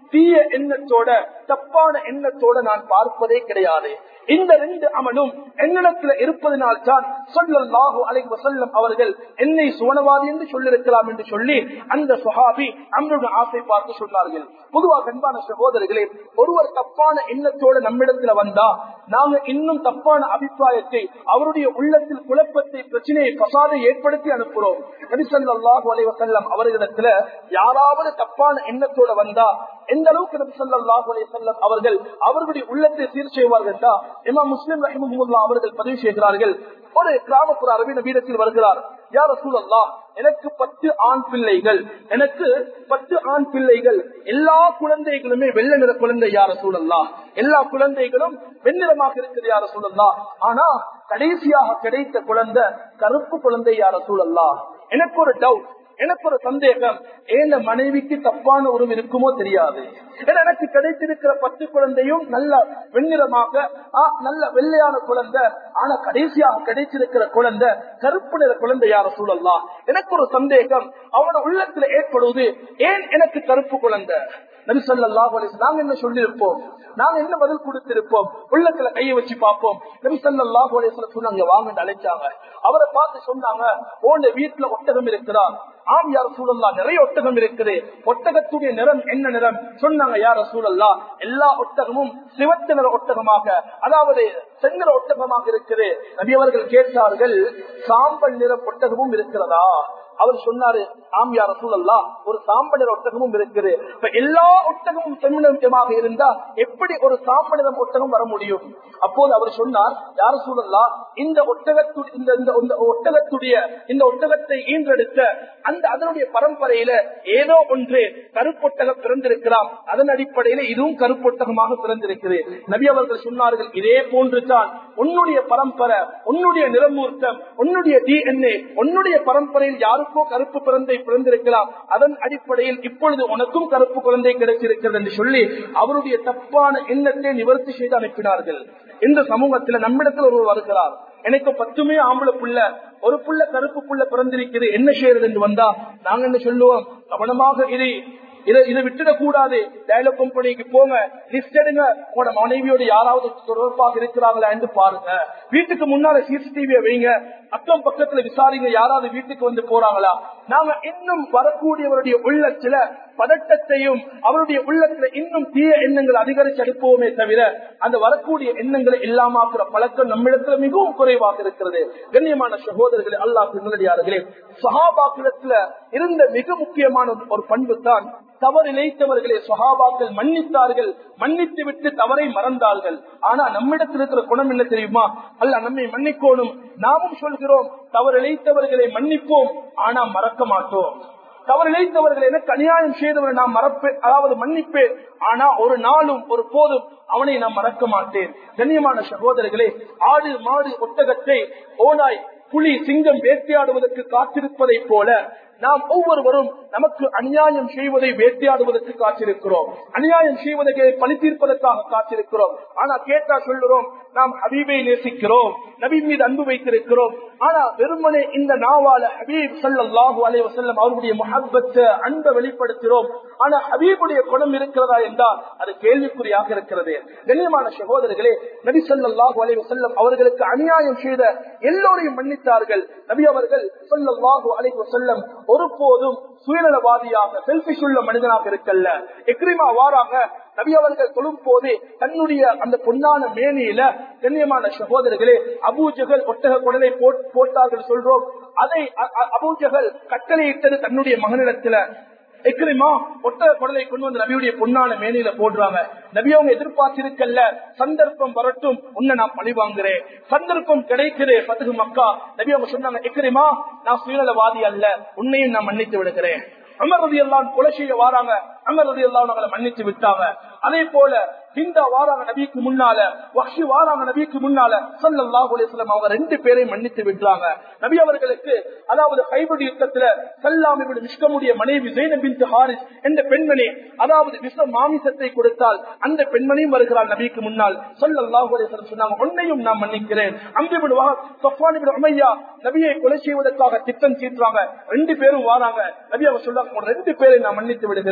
தீய எண்ணத்தோட தப்பான எண்ணத்தோட நான் பார்ப்பதே கிடையாது இந்த ரெண்டு அமலும் என்னிடத்துல இருப்பதனால் தான் சொல்லல்லாஹு அலைஹி வஸல்லம் அவர்கள் என்னை சுவனவாதி என்று சொல்லிருக்கலாம் என்று சொல்லி அந்த சுஹாபி அம்ருடைய ஆசை பார்த்து சொன்னார்கள் பொதுவாக அன்பான சகோதரர்களே ஒருவர் தப்பான எண்ணத்தோட நம்மிடத்துல வந்தா நாங்க இன்னும் தப்பான அபிப்பிராயத்தை அவருடைய உள்ளத்தில் குழப்பத்தை பிரச்சனையை பசாதை ஏற்படுத்தி அனுப்புறோம் நபிசல்லாஹு அலைஹி வஸல்லம் அவர்களிடத்துல யாராவது தப்பான எண்ணத்தோட வந்தா எந்த அளவுக்கு நபி ஸல்லல்லாஹு அலைஹி வஸல்லம் அவர்கள் அவர்களுடைய உள்ளத்தை சீர் செய்வார்கள் என்றா இமாம் முஸ்லிம் ரஹிமஹுல்லா அவர்கள் பதிவு செய்கிறார்கள் ஒரு கிராமப்புற அரபி நபீடத்தில் வருகிறார் யார் ரசூலல்லாஹ் எனக்கு பத்து ஆண் பிள்ளைகள் எனக்கு பத்து ஆண் பிள்ளைகள் எல்லா குழந்தைகளுமே வெள்ள நிற குழந்தை யார சூழல்லா எல்லா குழந்தைகளும் வெண்ணிறமாக இருக்குது யார சூழல்லா ஆனா கடைசியாக கிடைத்த குழந்தை கருப்பு குழந்தை யார சூழல்லா எனக்கு ஒரு டவுட் எனக்கு ஒரு சந்தேகம் ஏந்த மனைவிக்கு தப்பான உறவு இருக்குமோ தெரியாது ஏன்னா எனக்கு கிடைத்திருக்கிற பத்து குழந்தையும் நல்ல வெண்ணிறமாக ஆ, நல்ல வெள்ளையான குழந்தை ஆனா கடைசியாக கிடைச்சிருக்கிற குழந்தை கருப்பு நிற குழந்தை யார சூழல்லாம் எனக்கு ஒரு சந்தேகம் அவனோட உள்ளத்துல ஏற்படுவது ஏன் எனக்கு கருப்பு குழந்தை நபி ஸல்லல்லாஹு அலைஹி வஸல்லம் நாங்க என்ன சொல்லியிருப்போம் நாங்க என்ன பதில் கொடுத்திருப்போம் உள்ளத்துல கையை வச்சு பார்ப்போம் நபி ஸல்லல்லாஹு அலைஹி வஸல்லம் சொன்னாங்க வாங்க அழைச்சாங்க அவரை பார்த்து சொன்னாங்க ஓண்ட வீட்டுல ஒட்டகம் இருக்கிறா ஆம் யார் சூழல்லா நிறைய ஒட்டகம் இருக்குது ஒட்டகத்துடைய நிறம் என்ன நிறம் சொன்னாங்க யார் சூழல்லா எல்லா ஒட்டகமும் சிவத்த நிற ஒட்டகமாக அதாவது செங்கர ஒட்டகமாக இருக்குது நபி அவர்கள் கேட்டார்கள் சாம்பல் நிற ஒட்டகமும் இருக்கிறதா அவர் சொன்னாரு ஆம் யார் சூழல்லா ஒரு சாம்பல் ஒட்டகமும் இருக்குது இப்ப எல்லா ஒட்டகமும் செம்மிடமாக இருந்தா எப்படி ஒரு சாம்பலிடம் ஒட்டகம் வர முடியும் அப்போது அவர் சொன்னார் யார் சூழல்லா இந்த ஒட்டகத்து இந்த இந்த- இந்த ஒட்டகத்துடைய இந்த ஒட்டகத்தை ஈன்றெடுத்த அந்த அதனுடைய பரம்பரையில ஏதோ ஒன்று கருப்பொட்டகம் பிறந்திருக்கலாம் அதன் அடிப்படையில இதுவும் கருப்பொட்டகமாக பிறந்திருக்கிறது நபி அவர்கள் சொன்னார்கள் இதே போன்று தான் உன்னுடைய பரம்பரை உன்னுடைய நிறமூர்த்தம் உன்னுடைய டிஎன்ஏ உன்னுடைய பரம்பரையில் யாருக்கோ கருப்பு குழந்தை பிறந்திருக்கலாம் அதன் அடிப்படையில் இப்பொழுது உனக்கும் கருப்பு குழந்தை கிடைச்சிருக்கிறது என்று சொல்லி அவருடைய தப்பான எண்ணத்தை நிவர்த்தி செய்து அனுப்பினார்கள் இந்த சமூகத்துல நம்மிடத்தில் ஒருவர் வருகிறார் எனக்கு பத்துமே ஆம்பளை புள்ள ஒரு புள்ள கருப்பு புள்ள பிறந்திருக்கிறது என்ன செய்யறது என்று வந்தா நாங்க என்ன சொல்லுவோம் கவனமாக இது இதை இதை விட்டுடக் கூடாது டயலாக் கம்பெனிக்கு போங்க லிஸ்ட் எடுங்க உங்களோட மனைவியோட யாராவது தொடர்பாக இருக்கிறாங்களா என்று பாருங்க வீட்டுக்கு முன்னால சிசிடிவியை வைங்க அக்கம் பக்கத்துல விசாரிங்க யாராவது வீட்டுக்கு வந்து போறாங்களா நாங்க இன்னும் வரக்கூடியவருடைய உள்ளத்துல பதட்டத்தையும் அவருடைய உள்ளத்துல இன்னும் தீய எண்ணங்கள் அதிகரிச்சு அனுப்புவோமே தவிர அந்த வரக்கூடிய எண்ணங்களை இல்லாமாக்குற பழக்கம் நம்மிடத்துல மிகவும் குறைவாக இருக்கிறது கண்ணியமான சகோதரர்களே அல்லாஹ் பின்னடியார்களே சஹாபாக்கிடத்துல இருந்த மிக முக்கியமான ஒரு பண்பு தான் தவறு இழைத்தவர்களே சஹாபாக்கள் மன்னித்தார்கள் மன்னித்து விட்டு தவறை மறந்தார்கள் ஆனா நம்மிடத்தில் இருக்கிற குணம் என்ன தெரியுமா அல்ல நம்மை மன்னிக்கோணும் நாமும் சொல்கிறோம் தவறு இழைத்தவர்களை மன்னிப்போம் ஆனா மறக்க மாட்டோம் தவறு இழைத்தவர்கள் எனக்கு அநியாயம் செய்தவரை நான் மறப்பேன் அதாவது மன்னிப்பேன் ஆனா ஒரு நாளும் ஒரு போதும் அவனை நான் மறக்க மாட்டேன் கண்ணியமான சகோதரர்களே ஆடு மாடு ஒட்டகத்தை ஓனாய் புலி சிங்கம் வேட்டையாடுவதற்கு காத்திருப்பதை போல நாம் ஒவ்வொருவரும் நமக்கு அநியாயம் செய்வதை வேட்டையாடுவதற்கு காத்திருக்கிறோம் அநியாயம் செய்வதற்கு பழி தீர்ப்பதற்காக காத்திருக்கிறோம் ஆனா கேட்டா சொல்லுறோம் நாம் ஹபீபை நேசிக்கிறோம் நபி மீது அன்பு வைத்திருக்கிறோம் ஆனா வெறுமனே இந்த நாவால ஹபீப் சல்லாஹூ அலை வசல்லம் அவருடைய முகப்பத்தை அன்பை வெளிப்படுத்துகிறோம் ஆனா ஹபீபுடைய குணம் இருக்கிறதா என்றால் அது கேள்விக்குறியாக இருக்கிறது கண்ணியமான சகோதரர்களே நபி சல்லாஹூ அலை வசல்லம் அவர்களுக்கு அநியாயம் செய்த எல்லோரையும் மன்னித்தார்கள் நபி அவர்கள் சொல்லல்லாஹு அலை வசல்லம் ஒருபோதும் சுயநலவாதியாக செல்பிஷ் உள்ள மனிதனாக இருக்கல்ல எக்ரிமா வாராங்க நபி அவர்கள் தொழும் போது தன்னுடைய அந்த பொன்னான மேனியில கண்ணியமான சகோதரர்களே அபூஜகல் ஒட்டக குடலை போட்- போட்டார்கள் சொல்றோம் அதை அ- அ- அபூஜகல் கட்டளையிட்டது தன்னுடைய மகனிடத்துல எக்ரிமா ஒட்டக குடலை கொண்டு வந்து நபியுடைய பொன்னான மேனியில போடுறாங்க நபி அவங்க எதிர்பார்த்திருக்கல்ல சந்தர்ப்பம் வரட்டும் உன்னை நான் பழி வாங்குறேன் சந்தர்ப்பம் கிடைக்குது பத்துகு மக்கா நபி அவங்க சொன்னாங்க எக்ரிமா நான் சுயநலவாதி அல்ல உன்னையும் நான் மன்னித்து விடுகிறேன் அமர் ரதி எல்லாம் கொலை செய்ய வாராங்க அமர் ரதி எல்லாம் அவங்களை மன்னித்து விட்டாங்க அதே போல ஹிந்தா வாராங்க நபிக்கு முன்னால வஹ்ஷி வாராங்க நபிக்கு முன்னால ஸல்லல்லாஹு அலைஹி வஸல்லம் அவங்க ரெண்டு பேரையும் மன்னித்து விட்டாங்க நபி அவர்களுக்கு அதாவது ஹைபர் யுத்தத்துல சல்லாம் இப்னு மிஷ்கமுடைய மனைவி ஸைனப் பின்த் ஹாரிஸ் என்ற பெண்மணி அதாவது விஷ மாமிசத்தை கொடுத்தால் அந்த பெண்மணியும் வருகிறாள் நபிக்கு முன்னால் ஸல்லல்லாஹு அலைஹி வஸல்லம் சொன்னாங்க உன்னையும் நான் மன்னிக்கிறேன் அம்பி இப்னு வஹப் சஃப்வான் இப்னு உமையா நபியை கொலை செய்வதற்காக திட்டம் தீட்டுறாங்க ரெண்டு பேரும் வாராங்க நபி அவங்க சொல்றாங்க "உங்க ரெண்டு பேரை நான் மன்னித்து விடுகிறேன்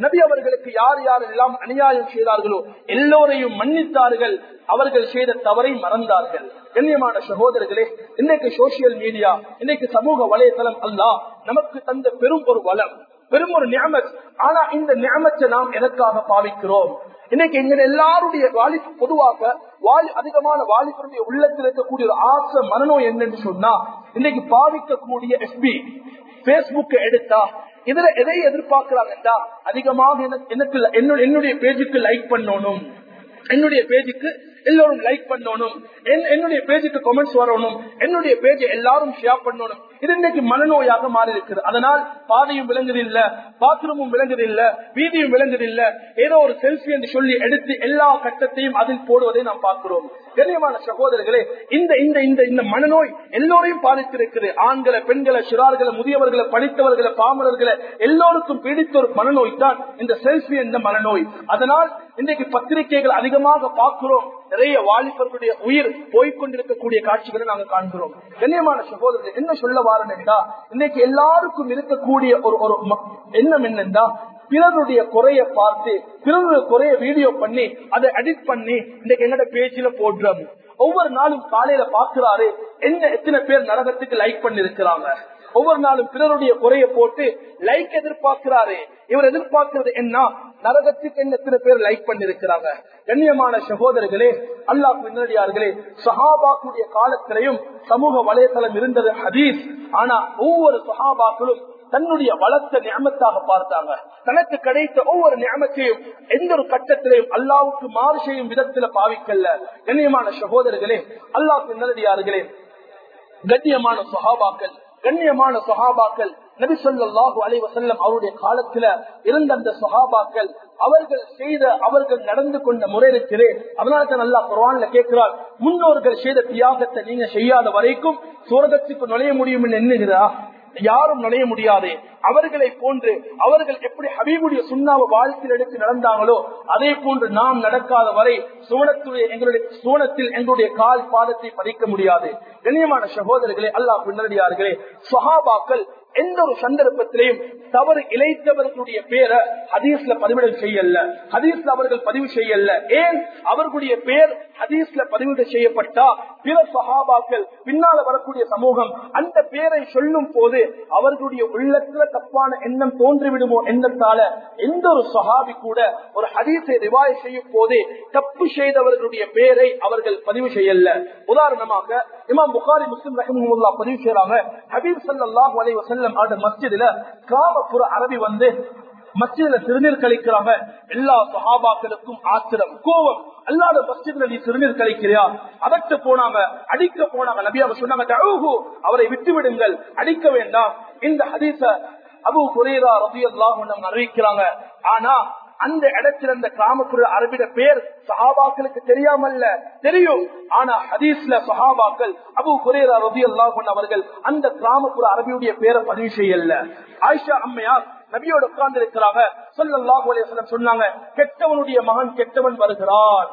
நபி அவர்களுக்கு யார் யார் எல்லாம் அநியாயம் செய்தார்களோ எல்லோரையும் மன்னித்தார்கள் அவர்கள் செய்த தவறை மறந்தார்கள் கண்ணியமான சகோதரர்களே இன்னைக்கு சோசியல் மீடியா இன்னைக்கு சமூக வலைதளம் அல்ல நமக்கு தந்த பெரும் ஒரு வளம் பெரும் ஒரு நியமத் ஆனா இந்த நியமத்தை நாம் எதற்காக பாவிக்கிறோம் இன்னைக்கு எங்க எல்லாருடைய வாலி பொதுவாக வாலி அதிகமான வாலிபருடைய உள்ளத்தில் இருக்கக்கூடிய ஒரு ஆசை மனநோய் என்னன்னு சொன்னா இன்னைக்கு பாவிக்கக்கூடிய எஸ்பி பேஸ்புக் எடுத்தா இதுல எதை எதிர்பார்க்கிறாங்கடா அதிகமாக எனக்கு என்னுடைய பேஜுக்கு லைக் பண்ணணும் என்னுடைய பேஜுக்கு எல்லோரும் லைக் பண்ணணும் என்னுடைய பேஜுக்கு கமெண்ட்ஸ் வரணும் என்னுடைய பேஜை எல்லாரும் ஷேர் பண்ணணும் இது இன்னைக்கு மனநோயாக மாறி இருக்குது அதனால் பாதையும் விளங்குதில்ல பாத்ரூமும் விளங்குதில்ல வீதியும் விளங்குதில்ல ஏதோ ஒரு செல்ஃபி என்று சொல்லி எடுத்து எல்லா கட்டத்தையும் அதில் போடுவதை நாம் பார்க்கிறோம் கண்ணியமான சகோதரர்களே இந்த இந்த இந்த இந்த மனநோய் எல்லோரையும் பாதித்திருக்குது ஆண்களை பெண்களை சிறார்களை முதியவர்களை படித்தவர்களை பாமரர்களை எல்லோருக்கும் பீடித்த ஒரு மனநோய் தான் இந்த செல்ஃபி என்ற மனநோய் அதனால் இன்றைக்கு பத்திரிகைகள் அதிகமாக பார்க்கிறோம் நிறைய வாலிபர்களுடைய உயிர் போய்கொண்டிருக்கக்கூடிய காட்சிகளை நாங்கள் காண்கிறோம் கண்ணியமான சகோதரர்கள் என்ன சொல்ல வாரா இன்னைக்கு எல்லாருக்கும் இருக்கக்கூடிய ஒரு ஒரு எண்ணம் என்னன்னா பிறருடைய குறைய பார்த்து பிறருடைய குறைய வீடியோ பண்ணி அதை எடிட் பண்ணி இன்னைக்கு எங்கட பேஜில போடுறோம் ஒவ்வொரு நாளும் காலையில பாக்குறாரு என்ன எத்தனை பேர் நரகத்துக்கு லைக் பண்ணி இருக்கிறாங்க ஒவ்வொரு நாளும் பிறருடைய குறைய போட்டு லைக் எதிர்பார்க்கிறாரு இவர் எதிர்பார்க்கிறது என்ன நரகத்துக்கு என்ன எத்தனை பேர் லைக் பண்ணிருக்கிறாங்க கண்ணியமான சகோதரர்களே அல்லாஹ் பின்னடியார்களே சஹாபாக்குடைய காலத்திலையும் சமூக வலைதளம் இருந்தது ஹதீஸ் ஆனா ஒவ்வொரு சஹாபாக்களும் தன்னுடைய வளர்த்த நியமத்தாக பார்த்தாங்க தனக்கு கிடைத்த ஒவ்வொரு நியமத்தையும் எந்த ஒரு கட்டத்திலையும் அல்லாவுக்கு மாறு செய்யும் விதத்துல பாவிக்கல்ல கண்ணியமான சகோதரர்களே அல்லாஹ் நல்லடியார்களே கண்ணியமான சஹாபாக்கள் கண்ணியமான சஹாபாக்கள் நபி சொல்லாஹு அலைவசல்லம் அவருடைய காலத்துல இருந்த அந்த சஹாபாக்கள் அவர்கள் செய்த அவர்கள் நடந்து கொண்ட முறை இருக்கிறே அதனால தான் நல்லா குரான்ல கேட்கிறார் முன்னோர்கள் செய்த தியாகத்தை நீங்க செய்யாத வரைக்கும் சுரகத்துக்கு நுழைய முடியும் என்று எண்ணுகிறா யாரும் நுழைய முடியாது அவர்களை போன்று அவர்கள் எப்படி ஹபீபுடைய சுண்ணாவை வாழ்க்கையில் எடுத்து நடந்தாங்களோ அதே போன்று நாம் நடக்காத வரை சுவனத்துடைய எங்களுடைய சுவனத்தில் எங்களுடைய கால் பாதத்தை பதிக்க முடியாது கண்ணியமான சகோதரர்களே அல்லாஹ் பின்னடியார்களே சுஹாபாக்கள் எந்த ஒரு சந்தர்ப்பத்திலையும் தவறு இழைத்தவர்களுடைய பேரை ஹதீஸ்ல பதிவிடம் செய்யல ஹதீஸ்ல அவர்கள் பதிவு செய்யல ஏன் அவர்களுடைய பேர் ஹதீஸ்ல பதிவு செய்யப்பட்டா பிற சஹாபாக்கள் பின்னால வரக்கூடிய சமூகம் அந்த பேரை சொல்லும் போது அவர்களுடைய உள்ளத்துல தப்பான எண்ணம் தோன்றிவிடுமோ எண்ணத்தால எந்த ஒரு சஹாபி கூட ஒரு ஹதீஸை ரிவாய் செய்யும் போதே தப்பு செய்தவர்களுடைய பேரை அவர்கள் பதிவு செய்யல உதாரணமாக இமாம் புகாரி முஸ்லிம் ரஹிமுல்லா பதிவு செய்யறாங்க ஹபீப் சல்லாஹ் அலை வசல்லம் அந்த மஸ்ஜிதுல கிராமப்புற அரபி வந்து மஸ்ஜிதுல சிறுநீர் கழிக்கிறாங்க எல்லா சஹாபாக்களுக்கும் ஆத்திரம் கோபம் அல்லாத மஸ்ஜித்ல நீ சிறுநீர் கழிக்கிறியா அதட்டு போனாங்க அடிக்க போனாங்க நபி அவர் சொன்னாங்க அவரை விட்டு விடுங்கள் அடிக்க வேண்டாம் இந்த ஹதீச அபு குரேரா ரபி அல்லாஹ் அறிவிக்கிறாங்க ஆனா அந்த இடத்துல அந்த கிராமப்புற அரபிட பேர் சஹாபாக்களுக்கு தெரியாமல்ல தெரியும் ஆனா ஹதீஸ்ல சஹாபாக்கள் அபு குரேரா ரபி அல்லாஹ் அவர்கள் அந்த கிராமப்புற அரபியுடைய பேரை பதிவு செய்யல ஆயிஷா அம்மையார் நபியோட உட்கார்ந்து இருக்கிறாங்க சொல்லல்லாஹு சொன்னாங்க கெட்டவனுடைய மகன் கெட்டவன் வருகிறான்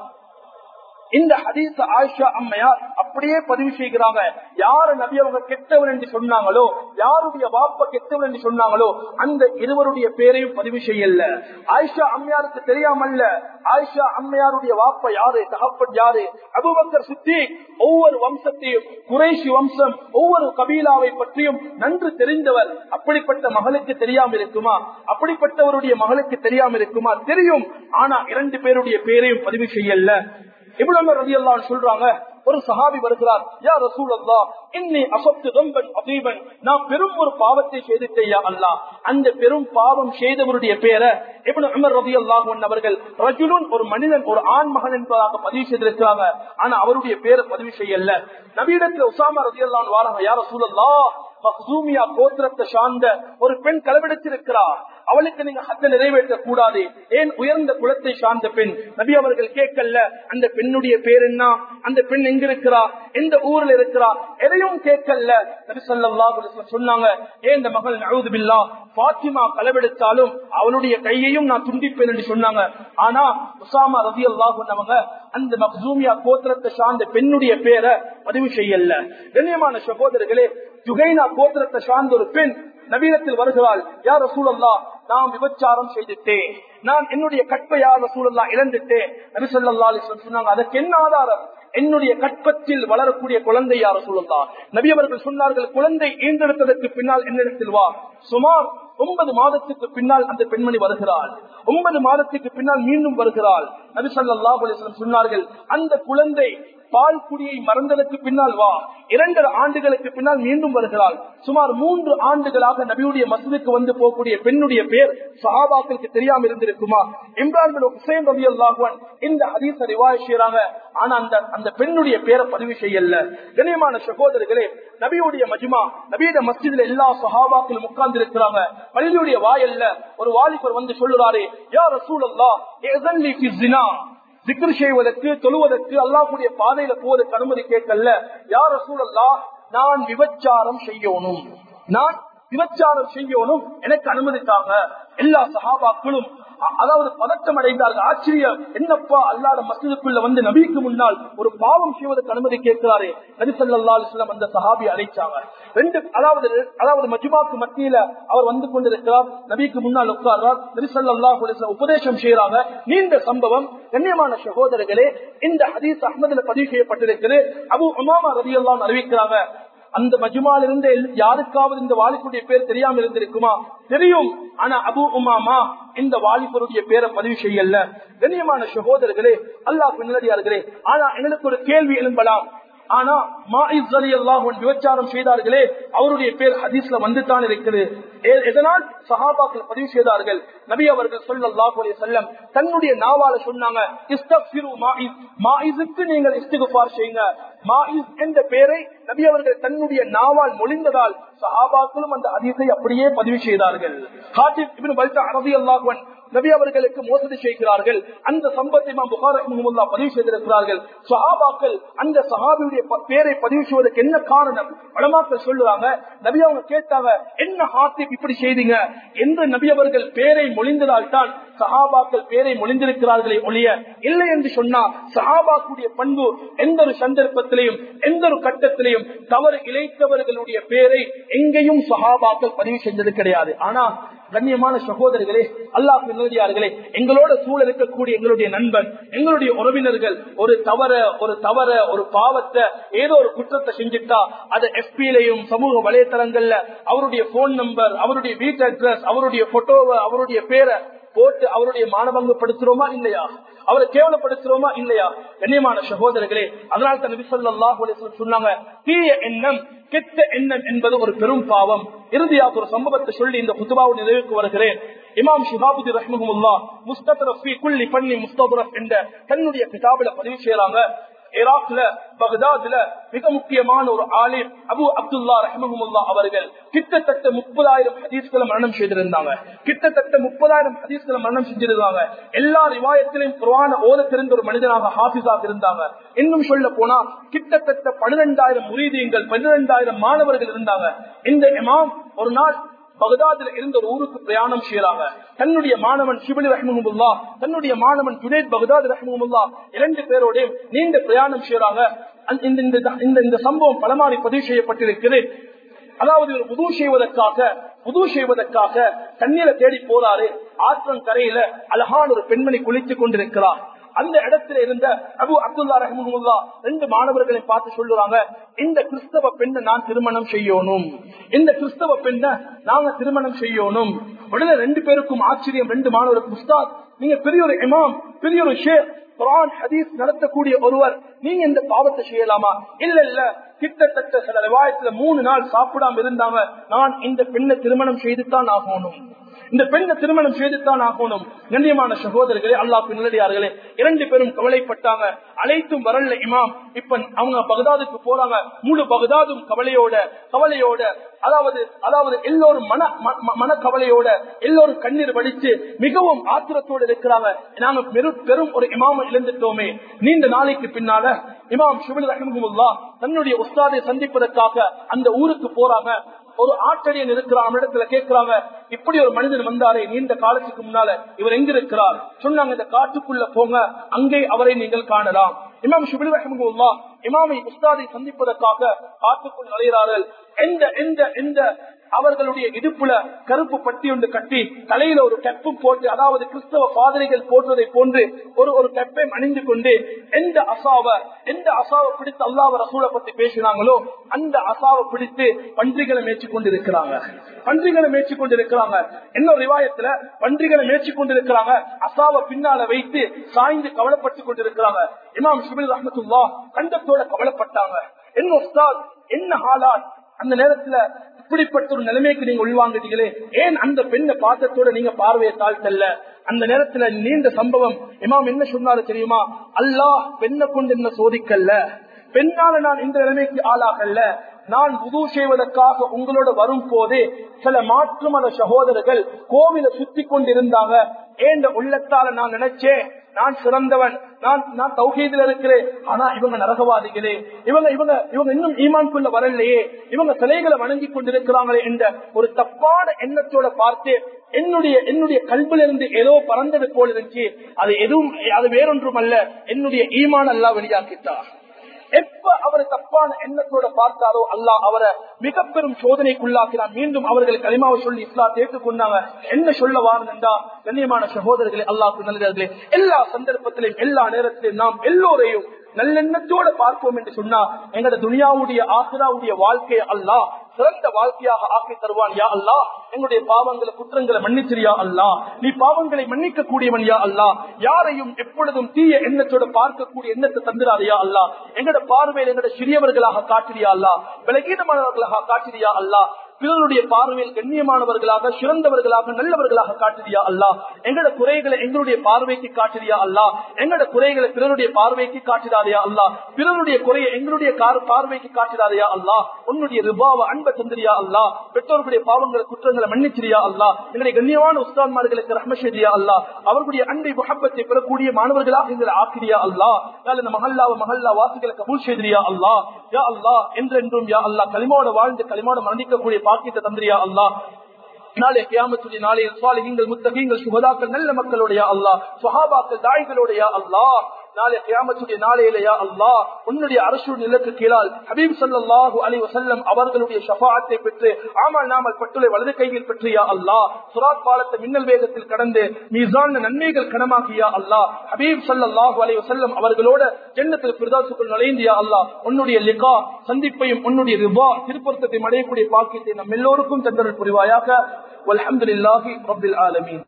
இந்த ஹதீச ஆயிஷா அம்மையார் அப்படியே பதிவு செய்கிறாங்க யாரு நபி அவங்க கெட்டவன் என்று சொன்னாங்களோ யாருடைய வாப்ப கெட்டவன் என்று சொன்னாங்களோ அந்த இருவருடைய பேரையும் பதிவு செய்யல ஆயிஷா அம்மையாருக்கு தெரியாமல்ல ஆயிஷா அம்மையாருடைய வாப்ப யாரு தகப்பன் யாரு அபுபக்கர் சுத்தி ஒவ்வொரு வம்சத்தையும் குறைசி வம்சம் ஒவ்வொரு கபீலாவை பற்றியும் நன்கு தெரிந்தவர் அப்படிப்பட்ட மகளுக்கு தெரியாம இருக்குமா அப்படிப்பட்டவருடைய மகளுக்கு தெரியாம இருக்குமா தெரியும் ஆனா இரண்டு பேருடைய பேரையும் பதிவு செய்யல இவ்வளவு ரவி எல்லாம் சொல்றாங்க ஒரு சஹாபி வருகிறார் யா ரசூல் அல்லா இன்னி அசப்து ரொம்பன் அதீபன் நான் பெரும் ஒரு பாவத்தை செய்துட்டேயா அல்லா அந்த பெரும் பாவம் செய்தவருடைய பேரை எப்படி உமர் ரவி அல்லாஹன் அவர்கள் ரஜுலுன் ஒரு மனிதன் ஒரு ஆண் மகன் என்பதாக பதிவு செய்திருக்கிறாங்க ஆனா அவருடைய பேரை பதிவு செய்யல நவீனத்துல உசாமா ரவி அல்லான் வாராங்க யார சூழல்லா மஹூமியா கோத்திரத்தை சார்ந்த ஒரு பெண் களவெடுத்திருக்கிறார் அவளுக்கு நீங்க ஹத்த நிறைவேற்ற கூடாது ஏன் உயர்ந்த குலத்தை சார்ந்த பெண் நபி அவர்கள் கேட்கல அந்த பெண்ணுடைய பேர் என்ன அந்த பெண் எங்க இருக்கிறா எந்த ஊர்ல இருக்கிறா எதையும் கேட்கல நபி சொல்லா சொன்னாங்க ஏன் இந்த மகள் நழுது பில்லா பாத்திமா களவெடுத்தாலும் அவனுடைய கையையும் நான் துண்டிப்பேன் என்று சொன்னாங்க ஆனா உசாமா ரவி அல்லாஹ் அந்த மக்சூமியா கோத்திரத்தை சார்ந்த பெண்ணுடைய பேரை பதிவு செய்யல கண்ணியமான சகோதரர்களே ஜுகைனா கோத்திரத்தை சார்ந்த ஒரு பெண் நவீனத்தில் வருகிறாள் யார் சூழல்லா நான் விபச்சாரம் செய்துட்டேன் நான் என்னுடைய கற்பையாக சூழல்லாம் இழந்துட்டேன் நபிசல்லா சொன்னாங்க அதற்கு என்ன ஆதாரம் என்னுடைய கற்பத்தில் வளரக்கூடிய குழந்தை யார சொல்லலாம் நபி அவர்கள் சொன்னார்கள் குழந்தை ஈன்றெடுத்ததற்கு பின்னால் என்னிடத்தில் வா சுமார் ஒன்பது மாதத்துக்கு பின்னால் அந்த பெண்மணி வருகிறாள் ஒன்பது மாதத்துக்கு பின்னால் மீண்டும் வருகிறாள் நபி சொல்லா சொன்னார்கள் அந்த குழந்தை பால் குடியை மறந்ததற்கு பின்னால் வா இரண்டரை ஆண்டுகளுக்கு பின்னால் மீண்டும் வருகிறாள் சுமார் மூன்று ஆண்டுகளாக நபியுடைய மசூதுக்கு வந்து போகக்கூடிய பெண்ணுடைய பேர் சஹாபாக்களுக்கு தெரியாம இருந்திருக்குமா இம்ரான் ஹுசைன் ரவி அல்லாஹுவன் இந்த ஹதீச ரிவாய் செய்யறாங்க ஆனா அந்த அந்த பெண்ணுடைய பேரை பதிவு செய்யல கண்ணியமான சகோதரர்களே நபியுடைய மஜ்மா நபியுடைய மஸ்ஜிதுல எல்லா சஹாபாக்களும் உட்கார்ந்து இருக்கிறாங்க பள்ளியுடைய வாயல்ல ஒரு வாலிபர் வந்து சொல்லுறாரு யார் ரசூல் அல்லா திக்ரு செய்வதற்கு தொழுவதற்கு அல்லாஹுடைய பாதையில போவதற்கு அனுமதி கேட்கல யார் சூழல்லா நான் விபச்சாரம் செய்யணும் நான் விபச்சாரம் செய்யணும் எனக்கு அனுமதித்தாங்க எல்லா சகாபாக்களும் அதாவது பதட்டம் அடைந்தார்கள் ஆச்சரியம் என்னப்பா அல்லாத மசிதுக்குள்ள வந்து நபிக்கு முன்னால் ஒரு பாவம் செய்வதற்கு அனுமதி கேட்கிறாரே நபி சல்லா அலிஸ்லாம் அந்த சஹாபி அழைச்சாங்க ரெண்டு அதாவது அதாவது மஜுமாக்கு மத்தியில அவர் வந்து கொண்டிருக்கிறார் நபிக்கு முன்னால் உட்கார்றார் நபி சல்லா அலிஸ்லாம் உபதேசம் செய்யறாங்க நீண்ட சம்பவம் கண்ணியமான சகோதரர்களே இந்த ஹதீஸ் அஹமதுல பதிவு செய்யப்பட்டிருக்கிறது அபு உமாமா ரவி எல்லாம் அறிவிக்கிறாங்க அந்த மஜுமால இருந்து யாருக்காவது இந்த வாலிபுடைய பேர் தெரியாம இருந்திருக்குமா தெரியும் ஆனா அபு உமாமா இந்த வாலிபருடைய பேரை பதிவு செய்யல கண்ணியமான சகோதரர்களே அல்லாஹ் பின்னடியார்களே ஆனா எங்களுக்கு ஒரு கேள்வி எழும்பலாம் ஆனா மாயிஸ் அலி அல்லாஹ் விபச்சாரம் செய்தார்களே அவருடைய பேர் ஹதீஸ்ல வந்துதான் இருக்குது எதனால் சஹாபாக்கள் பதிவு செய்தார்கள் நபி அவர்கள் சொல்லல்லாஹு செல்லம் தன்னுடைய நாவால சொன்னாங்க மாயிஸுக்கு நீங்கள் இஸ்திகுபார் செய்யுங்க மாயிஸ் என்ற பெயரை நபி அவர்கள் தன்னுடைய நாவால் மொழிந்ததால் சஹாபாக்களும் அந்த ஹதீஸை அப்படியே பதிவு செய்தார்கள் ஹாட்டிப் இப்னு பல்தா ரதி அல்லாஹ்வன் நபி அவர்களுக்கு மோசடி செய்கிறார்கள் அந்த சம்பத்தை புகாரா பதிவு செய்திருக்கிறார்கள் சஹாபாக்கள் அந்த சஹாபியுடைய பேரை பதிவு செய்வதற்கு என்ன காரணம் வடமாக்கள் சொல்லுவாங்க நபி அவங்க கேட்டாங்க என்ன ஹாத்திப் இப்படி செய்தீங்க என்று நபி அவர்கள் பேரை மொழிந்ததால் தான் சஹாபாக்கள் பேரை மொழிந்திருக்கிறார்களே ஒழிய இல்லை என்று சொன்னா சஹாபாக்குடைய பண்பு எந்த ஒரு சந்தர்ப்பத்திலையும் எந்த ஒரு கட்டத்திலையும் தவறு இழைத்தவர்களுடைய பேரை எங்கேயும் சஹாபாக்கள் பதிவு செஞ்சது கிடையாது ஆனா கண்ணியமான சகோதரர்களே அல்லாஹ் நல்லடியார்களே எங்களோட சூழல் இருக்கக்கூடிய எங்களுடைய நண்பன் எங்களுடைய உறவினர்கள் ஒரு தவற ஒரு தவற ஒரு பாவத்தை ஏதோ ஒரு குற்றத்தை செஞ்சுட்டா அது எஃபிலையும் சமூக வலைத்தளங்கள்ல அவருடைய போன் நம்பர் அவருடைய வீட்டு அட்ரஸ் அவருடைய போட்டோவை அவருடைய பேரை போட்டு அவருடைய மானபங்கப்படுத்துறோமா இல்லையா அவரை கேவலப்படுத்துறோமா இல்லையா கண்ணியமான சகோதரர்களே அதனால் தான் நபிசல்லாஹ் சொன்னாங்க தீய எண்ணம் கெட்ட எண்ணம் என்பது ஒரு பெரும் பாவம் இறுதியாக ஒரு சம்பவத்தை சொல்லி இந்த குத்துபாவு நிறைவுக்கு வருகிறேன் இமாம் ஷிஹாபுதி ரஹ்மஹுல்லா முஸ்தரஃபி குள்ளி பண்ணி முஸ்தபரப் என்ற தன்னுடைய கிதாபில பதிவு செய்யறாங்க ஈராக்ல பகதாதுல மிக முக்கியமான ஒரு ஆலிம் அபு அப்துல்லா ரஹமஹமுல்லா அவர்கள் கிட்டத்தட்ட முப்பதாயிரம் ஹதீஸ்களை மரணம் செய்திருந்தாங்க கிட்டத்தட்ட முப்பதாயிரம் ஹதீஸ்களை மரணம் செஞ்சிருந்தாங்க எல்லா ரிவாயத்திலையும் குரான ஓத தெரிந்த ஒரு மனிதனாக ஹாபிஸாக இருந்தாங்க இன்னும் சொல்ல போனா கிட்டத்தட்ட பன்னிரெண்டாயிரம் முரீதியங்கள் பன்னிரெண்டாயிரம் மாணவர்கள் இருந்தாங்க இந்த இமாம் ஒரு நாள் பகதாதுல இருந்த ஒரு ஊருக்கு பிரயாணம் செய்யறாங்க தன்னுடைய மாணவன் சிபிலி ரஹ்முல்லா தன்னுடைய மாணவன் ஜுனேத் பகதாத் ரஹ்முல்லா இரண்டு பேரோட நீண்ட பிரயாணம் செய்யறாங்க இந்த சம்பவம் பலமாறி பதிவு செய்யப்பட்டிருக்கிறது அதாவது புது செய்வதற்காக புது செய்வதற்காக தண்ணீரை தேடி போறாரு ஆற்றன் கரையில அழகான ஒரு பெண்மணி குளித்துக் கொண்டிருக்கிறார் அந்த இடத்துல இருந்த அபு அப்துல்லா ரஹமுல்லா ரெண்டு மாணவர்களை பார்த்து சொல்லுவாங்க இந்த கிறிஸ்தவ பெண்ணை நான் திருமணம் செய்யணும் இந்த கிறிஸ்தவ பெண்ணை நாங்க திருமணம் செய்யணும் உடனே ரெண்டு பேருக்கும் ஆச்சரியம் ரெண்டு மாணவருக்கு உஸ்தாத் நீங்க பெரிய ஒரு இமாம் பெரிய ஒரு ஷேர் குரான் ஹதீஸ் நடத்தக்கூடிய ஒருவர் நீங்க இந்த பாவத்தை செய்யலாமா இல்ல இல்ல கிட்டத்தட்ட சில ரிவாயத்துல மூணு நாள் சாப்பிடாம இருந்தாங்க நான் இந்த பெண்ணை திருமணம் செய்துதான் ஆகணும் இந்த பெண்ணை திருமணம் செய்துதான் ஆகணும் கண்ணியமான சகோதரர்களே அல்லா பின்னடியார்களே இரண்டு பேரும் கவலைப்பட்டாங்க அழைத்தும் வரல இமாம் இப்ப அவங்க பகதாதுக்கு போறாங்க முழு பகதாதும் கவலையோட கவலையோட அதாவது அதாவது எல்லோரும் மன மன கவலையோட எல்லோரும் கண்ணீர் வடிச்சு மிகவும் ஆத்திரத்தோடு இருக்கிறாங்க நாங்க பெரும் பெரும் ஒரு இமாம இழந்துட்டோமே நீண்ட நாளைக்கு பின்னால இமாம் சிவில் ரஹமுல்லா தன்னுடைய உஸ்தாதை சந்திப்பதற்காக அந்த ஊருக்கு போறாங்க ஒரு ஆட்டடியன் இருக்கிறான் இடத்துல கேட்கிறாங்க இப்படி ஒரு மனிதன் வந்தாரே நீண்ட காலத்துக்கு முன்னால இவர் எங்க இருக்கிறார் சொன்னாங்க இந்த காட்டுக்குள்ள போங்க அங்கே அவரை நீங்கள் காணலாம் இமாம் ஷுபில் ரஹமுல்லா இமாமை உஸ்தாதை சந்திப்பதற்காக காத்துக்கொண்டு நுழைகிறார்கள் எந்த எந்த எந்த அவர்களுடைய இடுப்புல கருப்பு பட்டி ஒன்று கட்டி தலையில ஒரு கெப்பும் போட்டு அதாவது கிறிஸ்தவ பாதிரிகள் போடுவதை போன்று ஒரு ஒரு கெப்பை அணிந்து கொண்டு எந்த அசாவ எந்த அசாவை பிடித்து அல்லாவ ரசூலை பத்தி பேசினாங்களோ அந்த அசாவை பிடித்து பன்றிகளை மேய்ச்சி கொண்டிருக்கிறாங்க பன்றிகளை மேய்ச்சி கொண்டிருக்கிறாங்க இன்னொரு ரிவாயத்துல பன்றிகளை மேய்ச்சி கொண்டிருக்கிறாங்க அசாவை பின்னால வைத்து சாய்ந்து கவலைப்பட்டு கொண்டிருக்கிறாங்க இமாம் சுபில் ரஹமத்துல்லா கண்டத்தோட கவலைப்பட்டாங்க என்ன உஸ்தாத் என்ன ஹாலாத் அந்த நேரத்துல இப்படிப்பட்ட ஒரு நிலைமைக்கு நீங்க உள்வாங்கிட்டீங்களே ஏன் அந்த பெண்ணை பாத்தத்தோட நீங்க பார்வையை தாழ்த்தல்ல அந்த நேரத்துல நீண்ட சம்பவம் இமாம் என்ன சொன்னாரு தெரியுமா அல்லாஹ் பெண்ணை கொண்டு என்ன சோதிக்கல்ல பெண்ணால நான் இந்த நிலைமைக்கு ஆளாகல்ல நான் உது செய்வதற்காக உங்களோட வரும் போதே சில மாற்று மத சகோதரர்கள் கோவில சுத்தி கொண்டிருந்தாங்க ஏண்ட உள்ளத்தால நான் நினைச்சேன் நான் சிறந்தவன் நான் நான் தௌஹீதில் இருக்கிறேன் ஆனா இவங்க நரகவாதிகளே இவங்க இவங்க இவங்க இன்னும் ஈமான்குள்ள வரலையே இவங்க சிலைகளை வணங்கி கொண்டிருக்கிறாங்களே என்ற ஒரு தப்பான எண்ணத்தோட பார்த்து என்னுடைய என்னுடைய கல்விலிருந்து ஏதோ பறந்தது போல இருந்துச்சு அது எதுவும் அது வேறொன்றும் அல்ல என்னுடைய ஈமான் அல்லா வெளியாக்கிட்டார் எப்ப அவர் தப்பான எண்ணத்தோட பார்த்தாரோ அல்லாஹ் அவரை மிக பெரும் சோதனைக்குள்ளாக்கினார் மீண்டும் அவர்கள் களிமாவை சொல்லி இஸ்லாம் ஏற்றுக்கொண்டாங்க என்ன சொல்ல வாருந்தா கண்ணியமான சகோதரர்களே அல்லாஹ் நல்லவர்களே எல்லா சந்தர்ப்பத்திலையும் எல்லா நேரத்திலையும் நாம் எல்லோரையும் நல்லெண்ணத்தோட பார்ப்போம் என்று சொன்னா எங்கட துனியாவுடைய ஆசிராவுடைய வாழ்க்கையை அல்லாஹ் சிறந்த வாழ்க்கையாக ஆக்கி தருவான் யா அல்லா எங்களுடைய பாவங்களை குற்றங்களை மன்னிச்சிரியா அல்லா நீ பாவங்களை மன்னிக்க கூடியவன் யா அல்லா யாரையும் எப்பொழுதும் தீய எண்ணத்தோட பார்க்கக்கூடிய எண்ணத்தை தந்துடாதையா அல்லா எங்கட பார்வையில் எங்கட சிறியவர்களாக காட்டிரியா அல்லா விலகீனமானவர்களாக காட்டிரியா அல்லா பிறருடைய பார்வையில் கண்ணியமானவர்களாக சிறந்தவர்களாக நல்லவர்களாக காட்டுறியா அல்லா எங்களோட குறைகளை எங்களுடைய பார்வைக்கு காட்டுறியா அல்லா எங்களோட குறைகளை பிறருடைய பார்வைக்கு காட்டுறாதையா அல்லா பிறருடைய குறையை எங்களுடைய பார்வைக்கு காட்டுறாதையா அல்லா உன்னுடைய ரிபாவ அன்பை தந்திரியா அல்லா பெற்றோர்களுடைய பாவங்களை குற்றங்களை மன்னிச்சிரியா அல்லா எங்களுடைய கண்ணியமான உஸ்தான்மார்களுக்கு ரஹ்மஷேரியா அல்லா அவர்களுடைய அன்பை முகப்பத்தை பெறக்கூடிய மாணவர்களாக எங்களை ஆக்கிரியா அல்லா இந்த மஹல்லாவ மஹல்லா வாசிகளை கபூல் செய்திரியா அல்லா யா அல்லா என்றென்றும் யா அல்லா களிமோட வாழ்ந்து களிமோட மரணிக்கக்கூடிய பாக்கியத்தை தந்திரியா அல்லா நாளை கியாமத்துடைய நாளையில் சாலிகள் முத்தகங்கள் சுகதாக்கள் நல்ல மக்களுடைய அல்லா சுஹாபாக்கள் தாய்களுடைய அல்லா நாளை கியாமத்துடைய நாளையிலேயா அல்லா உன்னுடைய அரசு நிலக்கு கீழால் ஹபீப் சல்லாஹூ அலி வசல்லம் அவர்களுடைய ஷபாத்தை பெற்று ஆமால் நாமல் பட்டுளை வலது கையில் பெற்றியா அல்லா சுராத் பாலத்தை மின்னல் வேகத்தில் கடந்து மீசான் நன்மைகள் கனமாகியா அல்லா ஹபீப் சல்லாஹூ அலி வசல்லம் அவர்களோட ஜென்னத்தில் பிரதாசுக்குள் நுழைந்தியா அல்லா உன்னுடைய லிகா சந்திப்பையும் உன்னுடைய ரிபா திருப்பொருத்தத்தை அடையக்கூடிய பாக்கியத்தை நம் எல்லோருக்கும் தந்தரல் புரிவாயாக والحمد لله رب العالمين